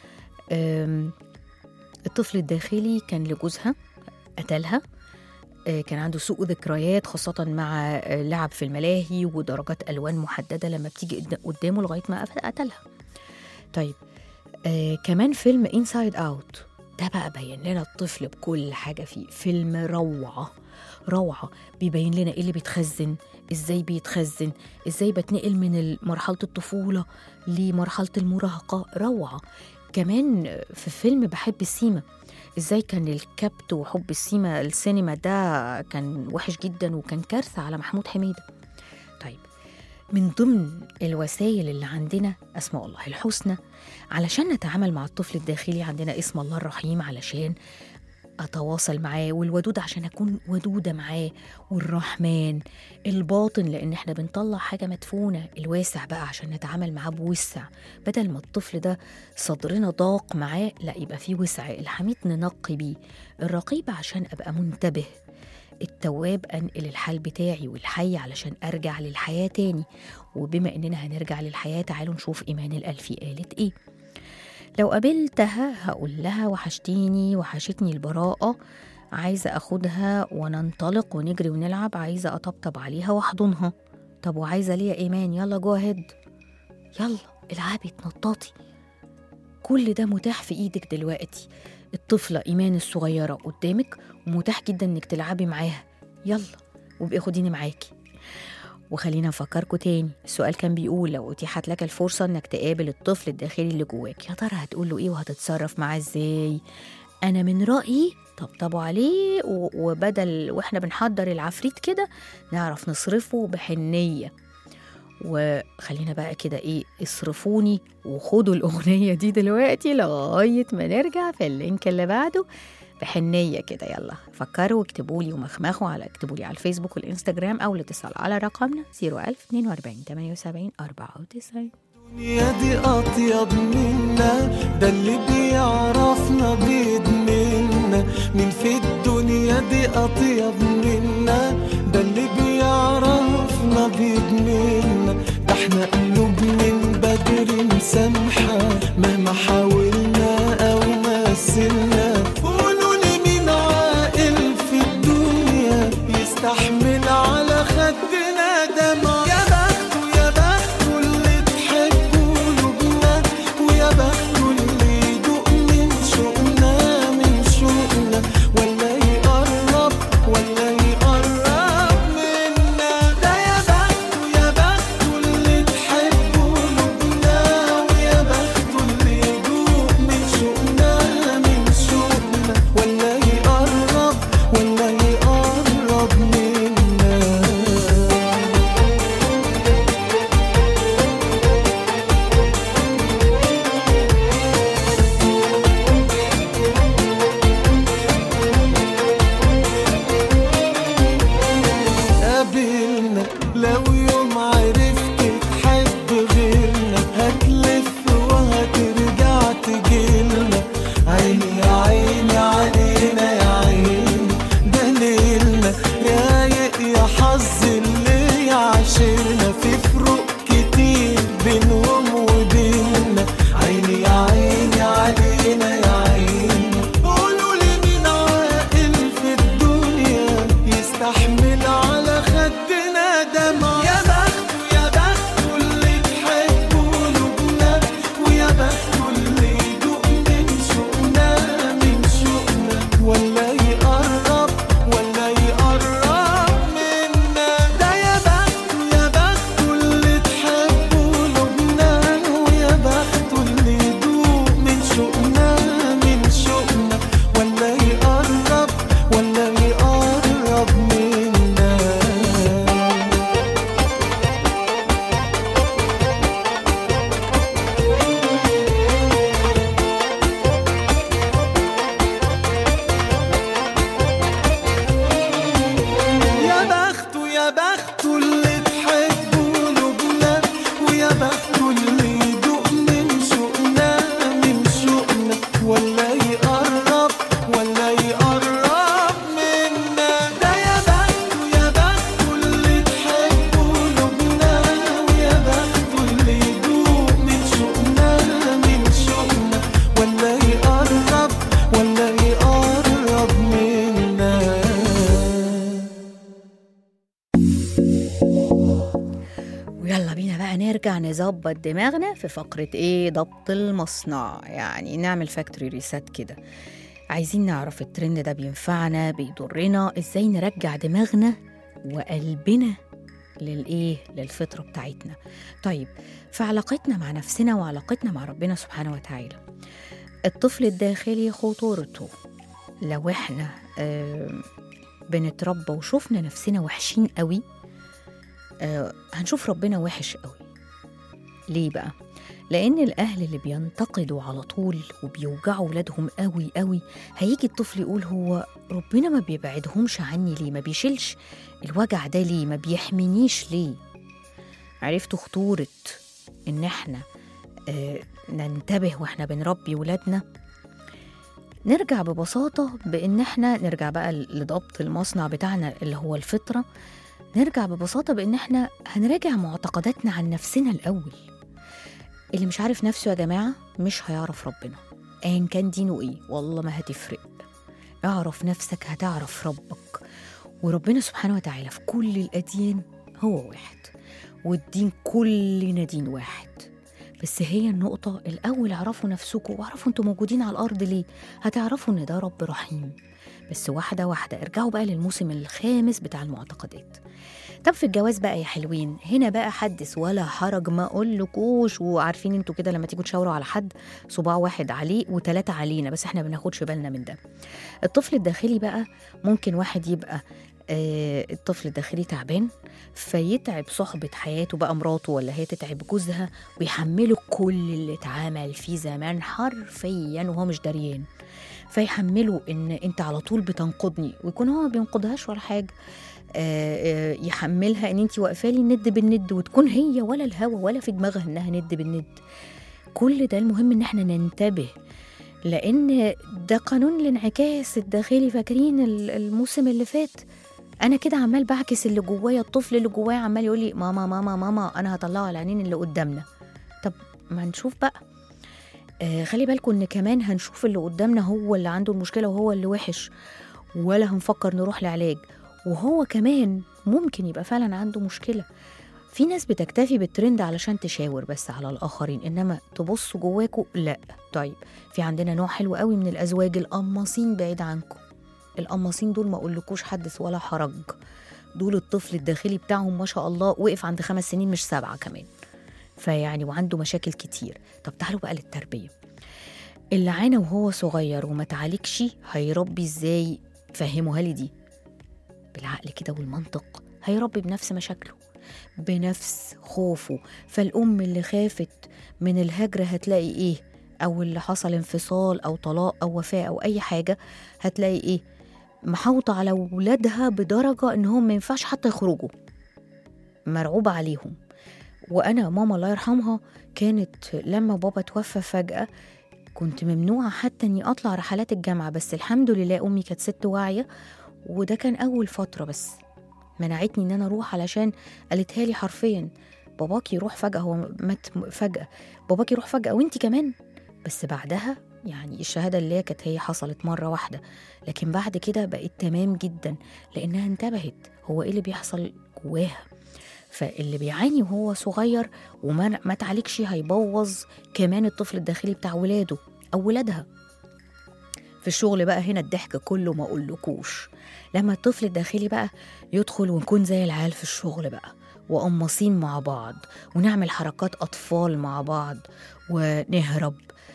أم، الطفل الداخلي كان لجوزها قتلها آه، كان عنده سوء ذكريات خاصة مع آه، لعب في الملاهي ودرجات ألوان محددة لما بتيجي قد- قدامه لغاية ما قف- قتلها طيب آه كمان فيلم انسايد اوت ده بقى بين لنا الطفل بكل حاجة فيه فيلم روعة روعة بيبين لنا ايه اللي بيتخزن ازاي بيتخزن ازاي بتنقل من مرحلة الطفولة لمرحلة المراهقة روعة كمان في فيلم بحب السيما ازاي كان الكبت وحب السيما السينما ده كان وحش جدا وكان كارثة على محمود حميدة طيب من ضمن الوسائل اللي عندنا اسماء الله الحسنى علشان نتعامل مع الطفل الداخلي عندنا اسم الله الرحيم علشان اتواصل معاه والودود عشان اكون ودوده معاه والرحمن الباطن لان احنا بنطلع حاجه مدفونه الواسع بقى عشان نتعامل معاه بوسع بدل ما الطفل ده صدرنا ضاق معاه لا يبقى فيه وسع الحميد ننقي بيه الرقيب عشان ابقى منتبه التواب انقل الحال بتاعي والحي علشان ارجع للحياه تاني وبما اننا هنرجع للحياه تعالوا نشوف ايمان الالفي قالت ايه لو قابلتها هقول لها وحشتيني وحشتني البراءة عايزة أخدها وننطلق ونجري ونلعب عايزة أطبطب عليها وأحضنها طب وعايزة ليه يا إيمان يلا جو هيد يلا العبي اتنططي كل ده متاح في إيدك دلوقتي الطفلة إيمان الصغيرة قدامك ومتاح جدا إنك تلعبي معاها يلا وابقي خديني معاكي وخلينا نفكركم تاني السؤال كان بيقول لو اتيحت لك الفرصة انك تقابل الطفل الداخلي اللي جواك يا ترى هتقول له ايه وهتتصرف معاه ازاي انا من رأيي طبطبوا عليه و- وبدل واحنا بنحضر العفريت كده نعرف نصرفه بحنية وخلينا بقى كده ايه اصرفوني وخدوا الأغنية دي دلوقتي لغاية ما نرجع في اللينك اللي بعده بحنية كده يلا فكروا واكتبوا لي ومخمخوا على اكتبوا لي على الفيسبوك والانستجرام او الاتصال على رقمنا 01042 78 94 الدنيا دي أطيب منا ده اللي بيعرفنا بيدمنا مين في الدنيا دي أطيب منا ده اللي بيعرفنا بيدمنا ده احنا قلوب من بدري مسامحة مهما حاولنا أو مثلنا قولوا لي مين عاقل في الدنيا يستحمل على خدنا دمع يا بخته يا بخته اللي تحبه قلوبنا ويا بخته اللي يدوق من شوقنا من شوقنا ولا يقرب ولا يقرب منا ده يا بخته يا بخته اللي تحبه قلوبنا ويا بخته اللي بخته اللي يدوق من شوقنا من شوقنا ولا يقرب ولا يقرب منا ده يا بخته يا بخته اللي تحبه قلوبنا ويا بخته اللي يدوق من شوقنا من شوقنا ولا يقرب ولا يقرب منا ويلا بينا بقى نرجع نظبط دماغنا في فقرة ايه ضبط المصنع يعني نعمل فاكتوري ريسات كده عايزين نعرف الترند ده بينفعنا بيضرنا ازاي نرجع دماغنا وقلبنا للايه للفطرة بتاعتنا طيب في علاقتنا مع نفسنا وعلاقتنا مع ربنا سبحانه وتعالى الطفل الداخلي خطورته لو احنا آه بنتربى وشوفنا نفسنا وحشين قوي آه، هنشوف ربنا وحش قوي ليه بقى لان الاهل اللي بينتقدوا على طول وبيوجعوا ولادهم قوي قوي هيجي الطفل يقول هو ربنا ما بيبعدهمش عني ليه ما بيشيلش الوجع ده ليه ما بيحمينيش ليه عرفتوا خطورة ان احنا آه، ننتبه واحنا بنربي ولادنا نرجع ببساطة بإن احنا نرجع بقى لضبط المصنع بتاعنا اللي هو الفطرة نرجع ببساطة بإن إحنا هنراجع معتقداتنا عن نفسنا الأول اللي مش عارف نفسه يا جماعة مش هيعرف ربنا أيا كان دينه إيه والله ما هتفرق اعرف نفسك هتعرف ربك وربنا سبحانه وتعالى في كل الأديان هو واحد والدين كلنا دين واحد بس هي النقطة الأول اعرفوا نفسكم واعرفوا انتوا موجودين على الأرض ليه هتعرفوا إن ده رب رحيم بس واحدة واحدة ارجعوا بقى للموسم الخامس بتاع المعتقدات طب في الجواز بقى يا حلوين هنا بقى حدث ولا حرج ما اقولكوش وعارفين انتوا كده لما تيجوا تشاوروا على حد صباع واحد عليه وتلاتة علينا بس احنا بناخدش بالنا من ده الطفل الداخلي بقى ممكن واحد يبقى آه الطفل الداخلي تعبان فيتعب صحبة حياته بقى مراته ولا هي تتعب جوزها ويحمله كل اللي اتعمل فيه زمان حرفيا وهو مش دريان فيحمله ان انت على طول بتنقضني ويكون هو ما بينقضهاش ولا حاجه آه، آه، يحملها ان انت واقفه لي الند بالند وتكون هي ولا الهوى ولا في دماغها انها ند بالند كل ده المهم ان احنا ننتبه لان ده قانون الانعكاس الداخلي فاكرين ال- الموسم اللي فات انا كده عمال بعكس اللي جوايا الطفل اللي جوايا عمال يقول لي ماما ماما ماما انا هطلعه على العينين اللي قدامنا طب ما نشوف بقى آه خلي بالكم ان كمان هنشوف اللي قدامنا هو اللي عنده المشكله وهو اللي وحش ولا هنفكر نروح لعلاج وهو كمان ممكن يبقى فعلا عنده مشكله في ناس بتكتفي بالترند علشان تشاور بس على الاخرين انما تبصوا جواكوا لا طيب في عندنا نوع حلو قوي من الازواج القماصين بعيد عنكم القماصين دول ما اقولكوش حدث ولا حرج دول الطفل الداخلي بتاعهم ما شاء الله وقف عند خمس سنين مش سبعه كمان فيعني وعنده مشاكل كتير طب تعالوا بقى للتربيه اللي عانى وهو صغير وما تعالجش هيربي ازاي فهموها لي دي بالعقل كده والمنطق هيربي بنفس مشاكله بنفس خوفه فالأم اللي خافت من الهجر هتلاقي إيه أو اللي حصل انفصال أو طلاق أو وفاة أو أي حاجة هتلاقي إيه محاوطة على ولادها بدرجة إنهم ما ينفعش حتى يخرجوا مرعوبة عليهم وأنا ماما الله يرحمها كانت لما بابا توفى فجأة كنت ممنوعة حتى إني أطلع رحلات الجامعة بس الحمد لله أمي كانت ست واعية وده كان أول فترة بس منعتني إن أنا أروح علشان قالتها لي حرفيا باباك يروح فجأة هو مات فجأة باباك يروح فجأة وانتي كمان بس بعدها يعني الشهادة اللي هي كانت هي حصلت مرة واحدة لكن بعد كده بقت تمام جدا لأنها انتبهت هو إيه اللي بيحصل جواها فاللي بيعاني وهو صغير وما ما تعالجش هيبوظ كمان الطفل الداخلي بتاع ولاده أو ولادها في الشغل بقى هنا الضحك كله ما اقولكوش لما الطفل الداخلي بقى يدخل ونكون زي العيال في الشغل بقى وقماصين مع بعض ونعمل حركات أطفال مع بعض ونهرب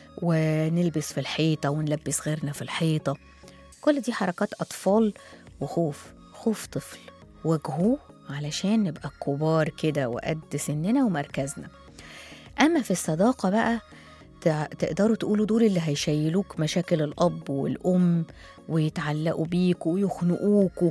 ونلبس في الحيطة ونلبس غيرنا في الحيطة كل دي حركات أطفال وخوف خوف طفل واجهوه علشان نبقى كبار كده وقد سننا ومركزنا أما في الصداقة بقى تع- تقدروا تقولوا دول اللي هيشيلوك مشاكل الأب والأم ويتعلقوا بيك ويخنقوكوا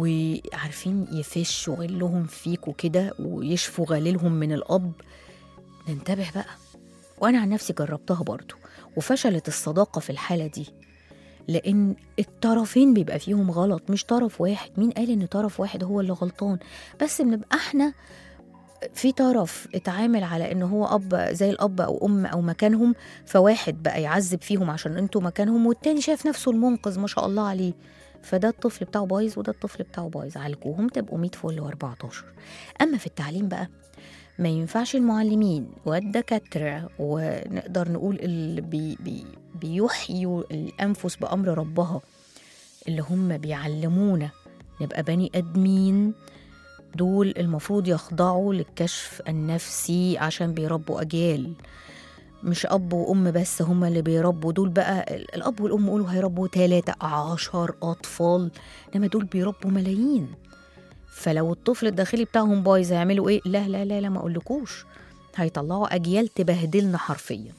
وعارفين يفشوا غلهم فيكوا كده ويشفوا غليلهم من الأب ننتبه بقى وأنا عن نفسي جربتها برضو وفشلت الصداقة في الحالة دي لأن الطرفين بيبقى فيهم غلط مش طرف واحد مين قال إن طرف واحد هو اللي غلطان بس بنبقى احنا في طرف اتعامل على ان هو اب زي الاب او ام او مكانهم فواحد بقى يعذب فيهم عشان انتوا مكانهم والتاني شايف نفسه المنقذ ما شاء الله عليه فده الطفل بتاعه بايظ وده الطفل بتاعه بايظ عالجوهم تبقوا 100 فل و14 اما في التعليم بقى ما ينفعش المعلمين والدكاترة ونقدر نقول اللي بي بي بيحيوا الأنفس بأمر ربها اللي هم بيعلمونا نبقى بني آدمين دول المفروض يخضعوا للكشف النفسي عشان بيربوا أجيال مش أب وأم بس هما اللي بيربوا دول بقى ال- الأب والأم يقولوا هيربوا تلاتة عشر أطفال إنما دول بيربوا ملايين فلو الطفل الداخلي بتاعهم بايظ هيعملوا إيه؟ لا لا لا لا ما أقولكوش هيطلعوا أجيال تبهدلنا حرفيا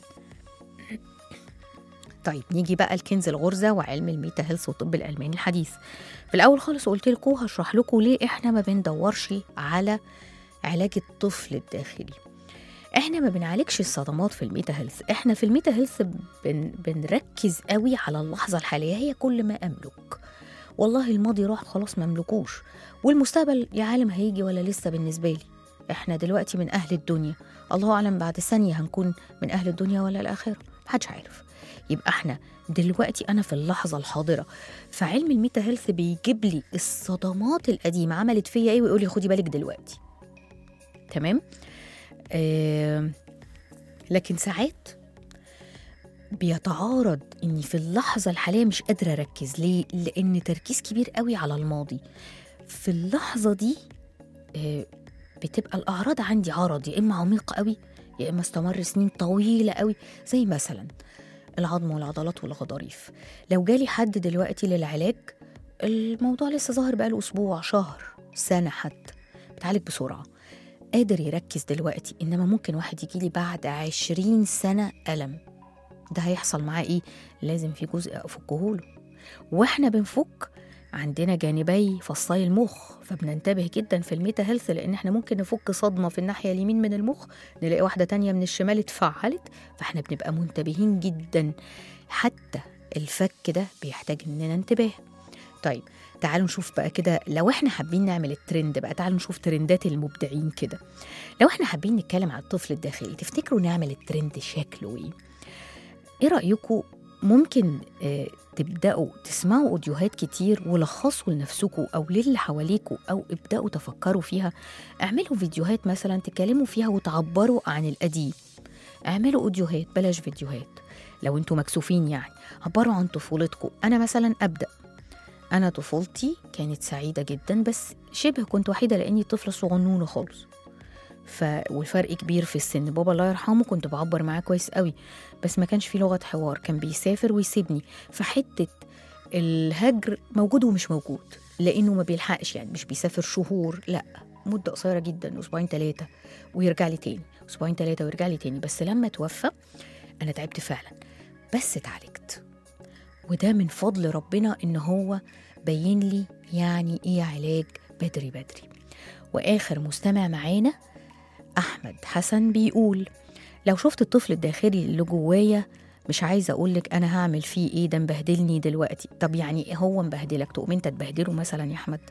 طيب نيجي بقى لكنز الغرزة وعلم الميتا هيلث والطب الألماني الحديث في الأول خالص قلت لكم هشرح لكم ليه إحنا ما بندورش على علاج الطفل الداخلي احنا ما بنعالجش الصدمات في الميتا هيلث احنا في الميتا هيلث بن بنركز قوي على اللحظه الحاليه هي كل ما املك والله الماضي راح خلاص ما املكوش والمستقبل يا عالم هيجي ولا لسه بالنسبه لي احنا دلوقتي من اهل الدنيا الله اعلم بعد ثانيه هنكون من اهل الدنيا ولا الاخره محدش عارف يبقى احنا دلوقتي انا في اللحظه الحاضره فعلم الميتا هيلث بيجيب لي الصدمات القديمه عملت فيا ايه ويقول لي خدي بالك دلوقتي تمام آه لكن ساعات بيتعارض اني في اللحظه الحاليه مش قادره اركز ليه لان تركيز كبير قوي على الماضي في اللحظه دي آه بتبقى الاعراض عندي عرض يا اما عميق قوي يا اما استمر سنين طويله قوي زي مثلا العظم والعضلات والغضاريف لو جالي حد دلوقتي للعلاج الموضوع لسه ظاهر بقاله اسبوع شهر سنه حتى بتعالج بسرعه قادر يركز دلوقتي انما ممكن واحد يجيلي بعد عشرين سنه الم ده هيحصل معاه ايه لازم في جزء افكهوله واحنا بنفك عندنا جانبي فصاي المخ فبننتبه جدا في الميتا هيلث لان احنا ممكن نفك صدمه في الناحيه اليمين من المخ نلاقي واحده تانية من الشمال اتفعلت فاحنا بنبقى منتبهين جدا حتى الفك ده بيحتاج اننا انتباه طيب تعالوا نشوف بقى كده لو احنا حابين نعمل الترند بقى تعالوا نشوف ترندات المبدعين كده لو احنا حابين نتكلم على الطفل الداخلي تفتكروا نعمل الترند شكله ايه ايه رايكم ممكن آه تبداوا تسمعوا اوديوهات كتير ولخصوا لنفسكم او للي حواليكوا او ابداوا تفكروا فيها اعملوا فيديوهات مثلا تتكلموا فيها وتعبروا عن القديم اعملوا اوديوهات بلاش فيديوهات لو انتوا مكسوفين يعني عبروا عن طفولتكم انا مثلا ابدا انا طفولتي كانت سعيده جدا بس شبه كنت وحيده لاني طفله صغنونه خالص ف والفرق كبير في السن بابا الله يرحمه كنت بعبر معاه كويس قوي بس ما كانش في لغه حوار كان بيسافر ويسيبني فحته الهجر موجود ومش موجود لانه ما بيلحقش يعني مش بيسافر شهور لا مده قصيره جدا اسبوعين ثلاثه ويرجع لي تاني اسبوعين ثلاثه ويرجع لي تاني بس لما توفى انا تعبت فعلا بس اتعالجت وده من فضل ربنا ان هو بين لي يعني ايه علاج بدري بدري واخر مستمع معانا احمد حسن بيقول لو شفت الطفل الداخلي اللي جوايا مش عايزه اقول لك انا هعمل فيه ايه ده مبهدلني دلوقتي طب يعني هو مبهدلك تقوم انت تبهدله مثلا يا احمد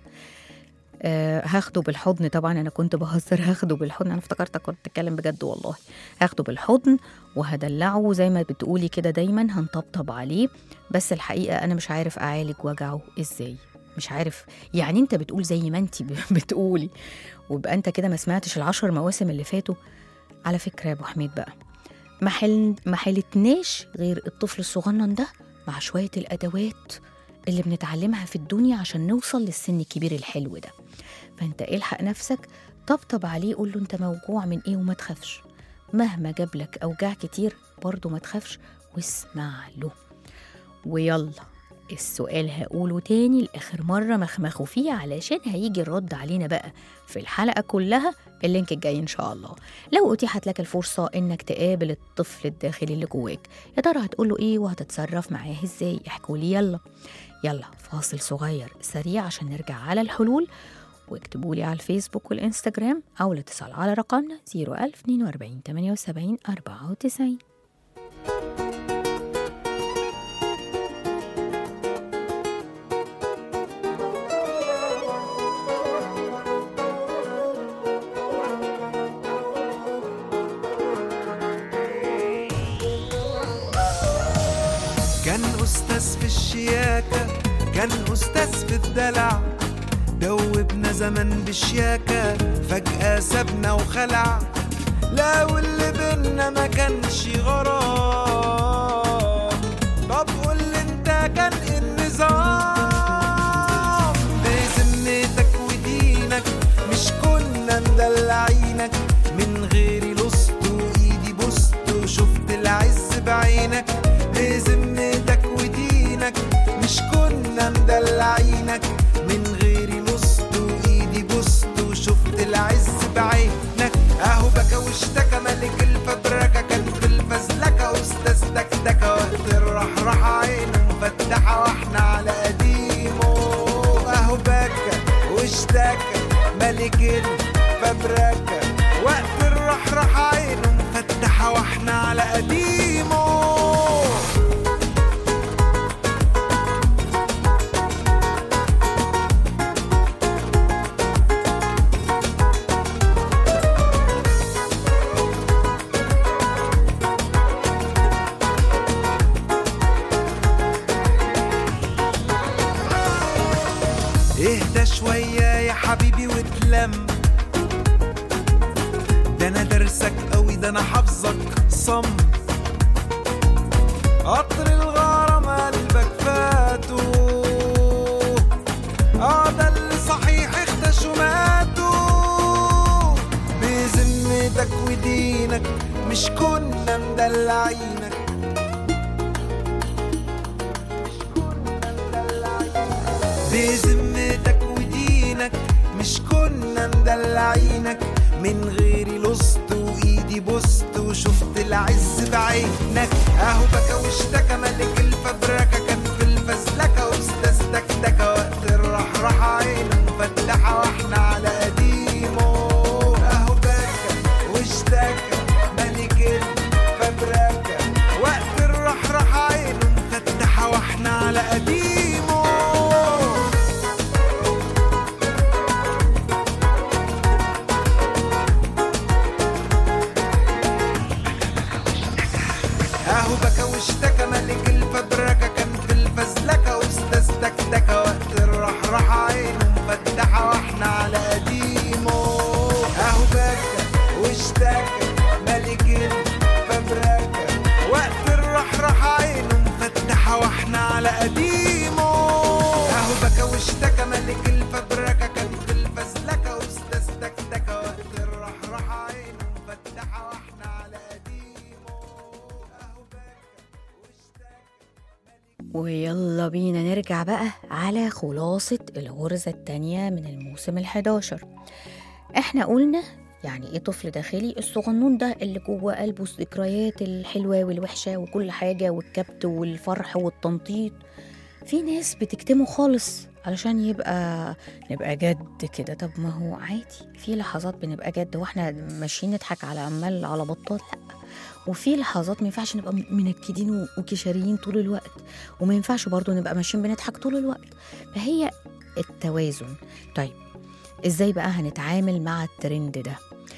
أه هاخده بالحضن طبعا انا كنت بهزر هاخده بالحضن انا افتكرتك كنت بتتكلم بجد والله هاخده بالحضن وهدلعه زي ما بتقولي كده دايما هنطبطب عليه بس الحقيقه انا مش عارف اعالج وجعه ازاي مش عارف يعني انت بتقول زي ما انت بتقولي ويبقى انت كده ما سمعتش العشر مواسم اللي فاتوا على فكره يا ابو حميد بقى ما حل... ما حلتناش غير الطفل الصغنن ده مع شويه الادوات اللي بنتعلمها في الدنيا عشان نوصل للسن الكبير الحلو ده فانت الحق نفسك طبطب عليه قول له انت موجوع من ايه وما تخافش مهما جاب لك اوجاع كتير برضه ما تخافش واسمع له ويلا السؤال هقوله تاني لآخر مرة مخمخوا فيه علشان هيجي الرد علينا بقى في الحلقة كلها اللينك الجاي إن شاء الله لو أتيحت لك الفرصة إنك تقابل الطفل الداخلي اللي جواك يا ترى هتقوله إيه وهتتصرف معاه إزاي احكوا لي يلا يلا فاصل صغير سريع عشان نرجع على الحلول واكتبوا لي على الفيسبوك والإنستجرام أو الاتصال على رقمنا 01042 78 94 كان أستاذ في الشياكة كان أستاذ في الدلع دوبنا زمن بشياكة فجأة سابنا وخلع لا واللي بينا ما كانش غرام طب قول لي انت كان إيه النظام بذمتك ودينك مش كنا مدلعينك من غيري لصت وايدي بوست وشفت العز بعينك بذمتك ودينك مش كنا مدلعينك من غيري لصت وايدي بوست وشفت العز بعينك اهو بكى واشتكى ملك الفبركة كان في الفزلكة استاذ دكدكة وقت الرحرحة عينه مفتحة واحنا على قديمه اهو بكى واشتكى ملك الفبركة وقت الرحرحة عينه مفتحة واحنا على قديمه اهدى شوية يا حبيبي واتلم ده انا درسك قوي ده انا حافظك صم قطر الغرام قلبك فاتو اه ده اللي صحيح اختشوا ماتوا بذمتك ودينك مش كنا مدلعينك بذمتك ودينك مش كنا مدلعينك من غيري لصت وايدي بوست وشفت العز بعينك اهو بكى واشتكى ملك الفبركة كان في الفزلكة استاذ دكدكة وقت الرحرحة عينه مفتحة واحنا على قديمه اهو بكى واشتكى ملك الفبركة وقت الرحرحة عينه مفتحة واحنا على قديمه اهو بكى واشتكى ملك الفبركة كان في الفزلكة استاذ دكدكة وقت الرحرحة عينه مفتحة واحنا على قديمه اهو بكى واشتكى ملك الفبركة وقت الرحرحة عينه مفتحة واحنا على قديمه اهو بكى واشتكى ملك الفبركة كان في الفزلكة استاذ دكدكة وقت الرحرحة عينه مفتحة واحنا على قديمه اهو بكى واشتكى ويلا بينا نرجع بقى على خلاصة الغرزة التانية من الموسم الحداشر احنا قلنا يعني ايه طفل داخلي الصغنون ده اللي جوه قلبه الذكريات الحلوة والوحشة وكل حاجة والكبت والفرح والتنطيط في ناس بتكتمه خالص علشان يبقى نبقى جد كده طب ما هو عادي في لحظات بنبقى جد واحنا ماشيين نضحك على عمال على بطال لا وفي لحظات ما ينفعش نبقى منكدين و- وكشريين طول الوقت وما ينفعش برضو نبقى ماشيين بنضحك طول الوقت فهي التوازن طيب ازاي بقى هنتعامل مع الترند ده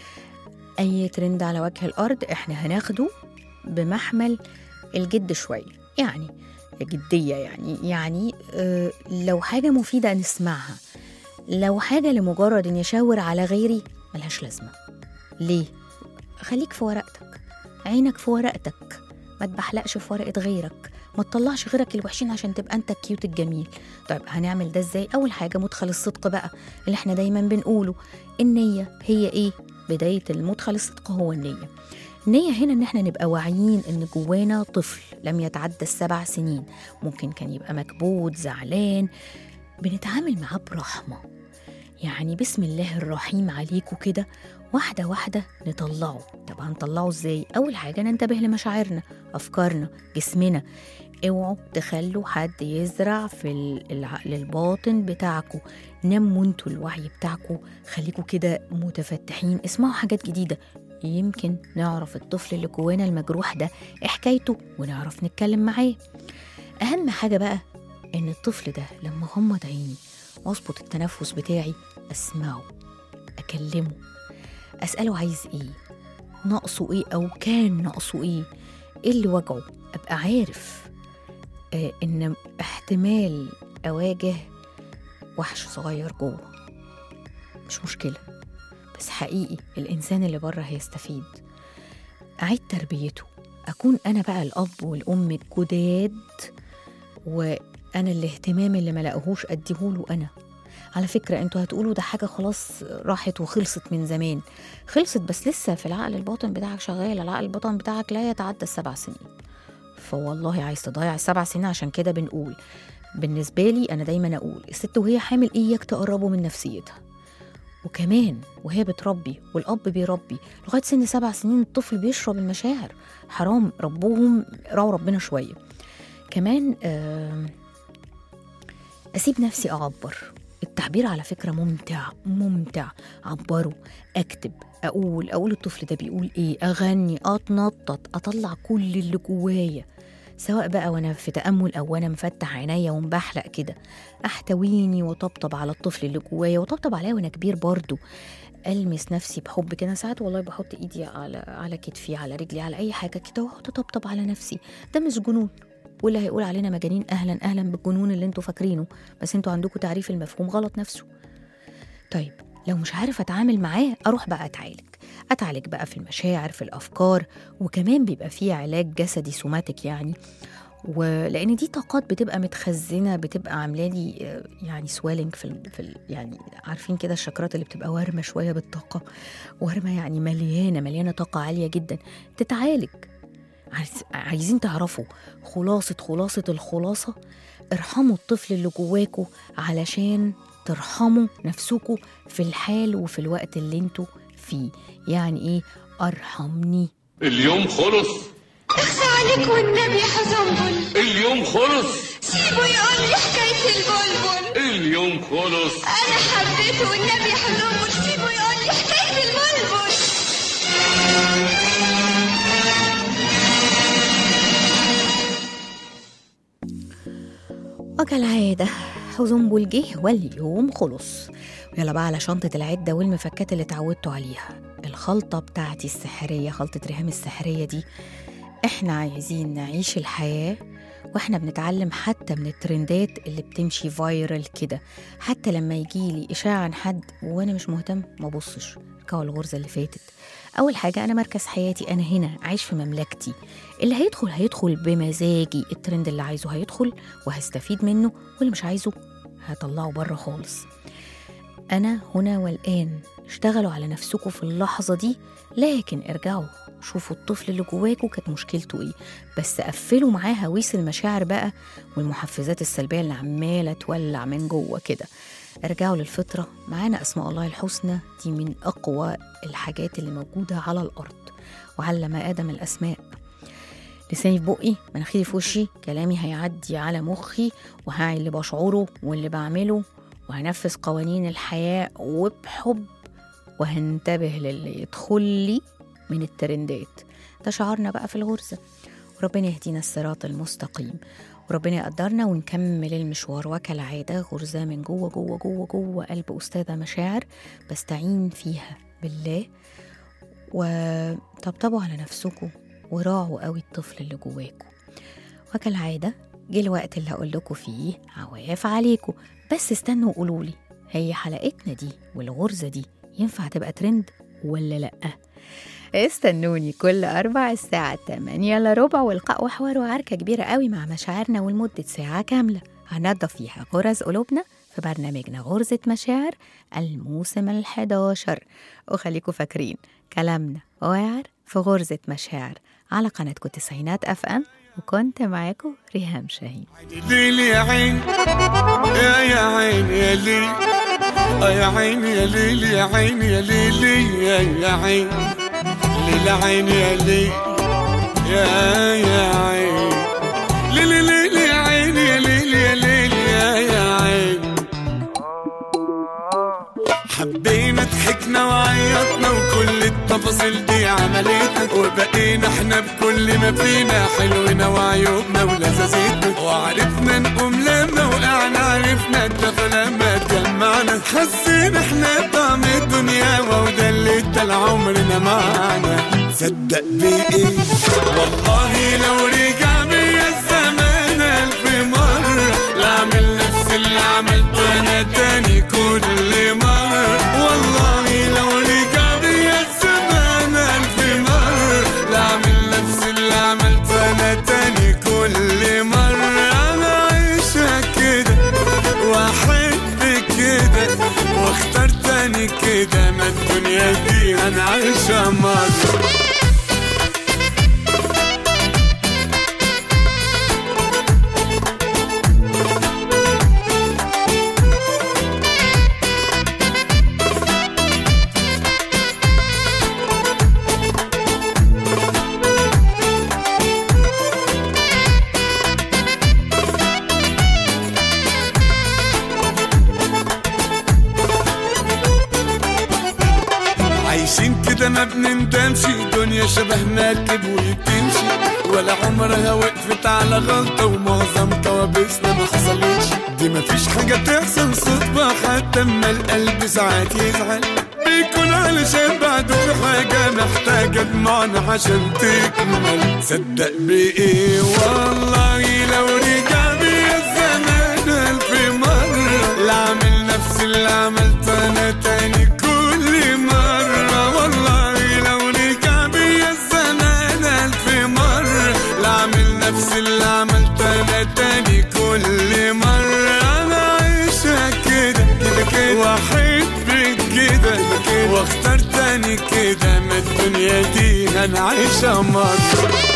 اي ترند على وجه الارض احنا هناخده بمحمل الجد شويه يعني جديه يعني يعني آه لو حاجه مفيده نسمعها لو حاجه لمجرد اني اشاور على غيري ملهاش لازمه ليه خليك في ورقتك عينك في ورقتك ما تبحلقش في ورقه غيرك ما تطلعش غيرك الوحشين عشان تبقى انت الكيوت الجميل طيب هنعمل ده ازاي اول حاجه مدخل الصدق بقى اللي احنا دايما بنقوله النيه هي ايه بدايه المدخل الصدق هو النيه النية هنا إن إحنا نبقى واعيين إن جوانا طفل لم يتعدى السبع سنين ممكن كان يبقى مكبوت زعلان بنتعامل معاه برحمة يعني بسم الله الرحيم عليكوا كده واحدة واحدة نطلعه طب هنطلعه ازاي؟ أول حاجة ننتبه لمشاعرنا أفكارنا جسمنا اوعوا تخلوا حد يزرع في ال- العقل الباطن بتاعكم نموا انتوا الوعي بتاعكم خليكوا كده متفتحين اسمعوا حاجات جديدة يمكن نعرف الطفل اللي جوانا المجروح ده إيه حكايته ونعرف نتكلم معاه أهم حاجة بقى إن الطفل ده لما غمض عيني وأظبط التنفس بتاعي أسمعه أكلمه أسأله عايز إيه ناقصه إيه أو كان ناقصه إيه إيه اللي وجعه أبقى عارف آه إن احتمال أواجه وحش صغير جوه مش مشكلة بس حقيقي الإنسان اللي بره هيستفيد أعيد تربيته أكون أنا بقى الأب والأم الجداد وأنا الاهتمام اللي ما لقهوش أديهوله أنا على فكرة انتوا هتقولوا ده حاجة خلاص راحت وخلصت من زمان خلصت بس لسه في العقل الباطن بتاعك شغال العقل الباطن بتاعك لا يتعدى السبع سنين فوالله عايز تضيع السبع سنين عشان كده بنقول بالنسبة لي أنا دايما أقول الست وهي حامل إياك تقربوا من نفسيتها وكمان وهي بتربي والأب بيربي لغاية سن سبع سنين الطفل بيشرب المشاعر حرام ربوهم راعوا ربنا شوية كمان آم، أسيب نفسي أعبر التعبير على فكرة ممتع ممتع عبره أكتب أقول أقول الطفل ده بيقول إيه أغني أتنطط أطلع كل اللي جوايا سواء بقى وانا في تامل او وانا مفتح عينيا ومبحلق كده احتويني وطبطب على الطفل اللي جوايا وطبطب عليا وانا كبير برضو المس نفسي بحب كده ساعات والله بحط ايدي على على كتفي على رجلي على اي حاجه كده واقعد اطبطب على نفسي ده مش جنون واللي هيقول علينا مجانين اهلا اهلا بالجنون اللي انتوا فاكرينه بس انتوا عندكم تعريف المفهوم غلط نفسه طيب لو مش عارف اتعامل معاه اروح بقى اتعالج اتعالج بقى في المشاعر في الافكار وكمان بيبقى فيه علاج جسدي سوماتيك يعني ولان دي طاقات بتبقى متخزنه بتبقى عامله لي آه، يعني سويلنج في ال في ال يعني عارفين كده الشكرات اللي بتبقى وارمه شويه بالطاقه وارمه يعني مليانه مليانه طاقه عاليه جدا تتعالج عايز- عايزين تعرفوا خلاصه خلاصه الخلاصه ارحموا الطفل اللي جواكوا علشان ترحموا نفسكوا في الحال وفي الوقت اللي انتوا فيه يعني ايه ارحمني اليوم خلص اخفى عليك والنبي يا حزنبل اليوم خلص سيبه يقول لي حكاية البلبل اليوم خلص أنا حبيته والنبي يا حزنبل سيبه يقول لي حكاية البلبل وكالعادة حزنبل جه واليوم خلص ويلا بقى على شنطة العدة والمفكات اللي اتعودتوا عليها الخلطة بتاعتي السحرية خلطة ريهام السحرية دي احنا عايزين نعيش الحياة واحنا بنتعلم حتى من الترندات اللي بتمشي فايرال كده حتى لما يجيلي إشاعة عن حد وأنا مش مهتم ما بصش ارجعوا الغرزة اللي فاتت أول حاجة أنا مركز حياتي أنا هنا عايش في مملكتي اللي هيدخل هيدخل بمزاجي الترند اللي عايزه هيدخل وهستفيد منه واللي مش عايزه هطلعه بره خالص أنا هنا والآن اشتغلوا على نفسكم في اللحظة دي لكن ارجعوا شوفوا الطفل اللي جواكوا كانت مشكلته ايه بس قفلوا معاه هويس المشاعر بقى والمحفزات السلبية اللي عمالة تولع من جوه كده ارجعوا للفطرة معانا أسماء الله الحسنى دي من أقوى الحاجات اللي موجودة على الأرض وعلم آدم الأسماء لساني في بقي مناخيري في وشي كلامي هيعدي على مخي وهعي اللي بشعره واللي بعمله وهنفذ قوانين الحياة وبحب وهنتبه للي يدخل لي من الترندات ده شعارنا بقى في الغرزة وربنا يهدينا الصراط المستقيم وربنا يقدرنا ونكمل المشوار وكالعادة غرزة من جوه جوه جوه جوه قلب أستاذة مشاعر بستعين فيها بالله وطبطبوا على نفسكم وراعوا قوي الطفل اللي جواكم وكالعادة جه الوقت اللي هقول لكم فيه عواف عليكم بس استنوا وقولوا لي هي حلقتنا دي والغرزة دي ينفع تبقى ترند ولا لأ استنوني كل أربع الساعة 8 إلا ربع ولقاء وحوار وعركة كبيرة قوي مع مشاعرنا ولمدة ساعة كاملة هنضف فيها غرز قلوبنا في برنامجنا غرزة مشاعر الموسم الحداشر وخليكم فاكرين كلامنا واعر في غرزة مشاعر على قناتكم تسعينات أف أم وكنت معاكم ريهام شاهين ليل يا عين يا يا عين يا ليل آه يا عيني يا ليل يا عيني يا ليل يا يا عين ليل عيني يا ليل يا يا عين ليل ليل يا عيني يا ليل يا ليل يا يا عين حبينا ضحكنا وعيطنا وكل التفاصيل دي عملتنا وبقينا احنا بكل ما فينا حلونا وعيوبنا ولذاذتنا وعرفنا نقوم لما وقعنا عرفنا الدفى لما اتجمعنا حسينا احنا بطعم الدنيا وده اللي ادى عمرنا معانا صدق بايه والله لو رجع بيا الزمان الف مرة لا اعمل نفس اللي عملته انا تاني كل مرة والله لو رجع بيا الزمان الف مرة لا اعمل نفس اللي عملته انا تاني كل مرة انا عايشة كده واحب كده واختار تاني كده ما الدنيا دي انا عايشة مرة عايشين كده ما بنندمش دنيا شبه مركب وتمشي ولا عمرها وقفت على غلطة ومعظم كوابيسنا ما حصلتش دي مفيش حاجة تحصل صدفة حتى اما القلب ساعات يزعل بيكون علشان بعده في حاجة محتاجة دموعنا عشان تكمل صدق بإيه والله لو رجع بيا الزمان ألف مرة لا أعمل نفس اللي عملته أنا تاني كل مرة والله لو رجع بيا الزمان ألف مرة لا أعمل نفس اللي عملته أنا تاني كل مرة أنا عايشة كده كده كده وأحب كده كده واختار تاني كده ما الدنيا دي أنا عايشة مرة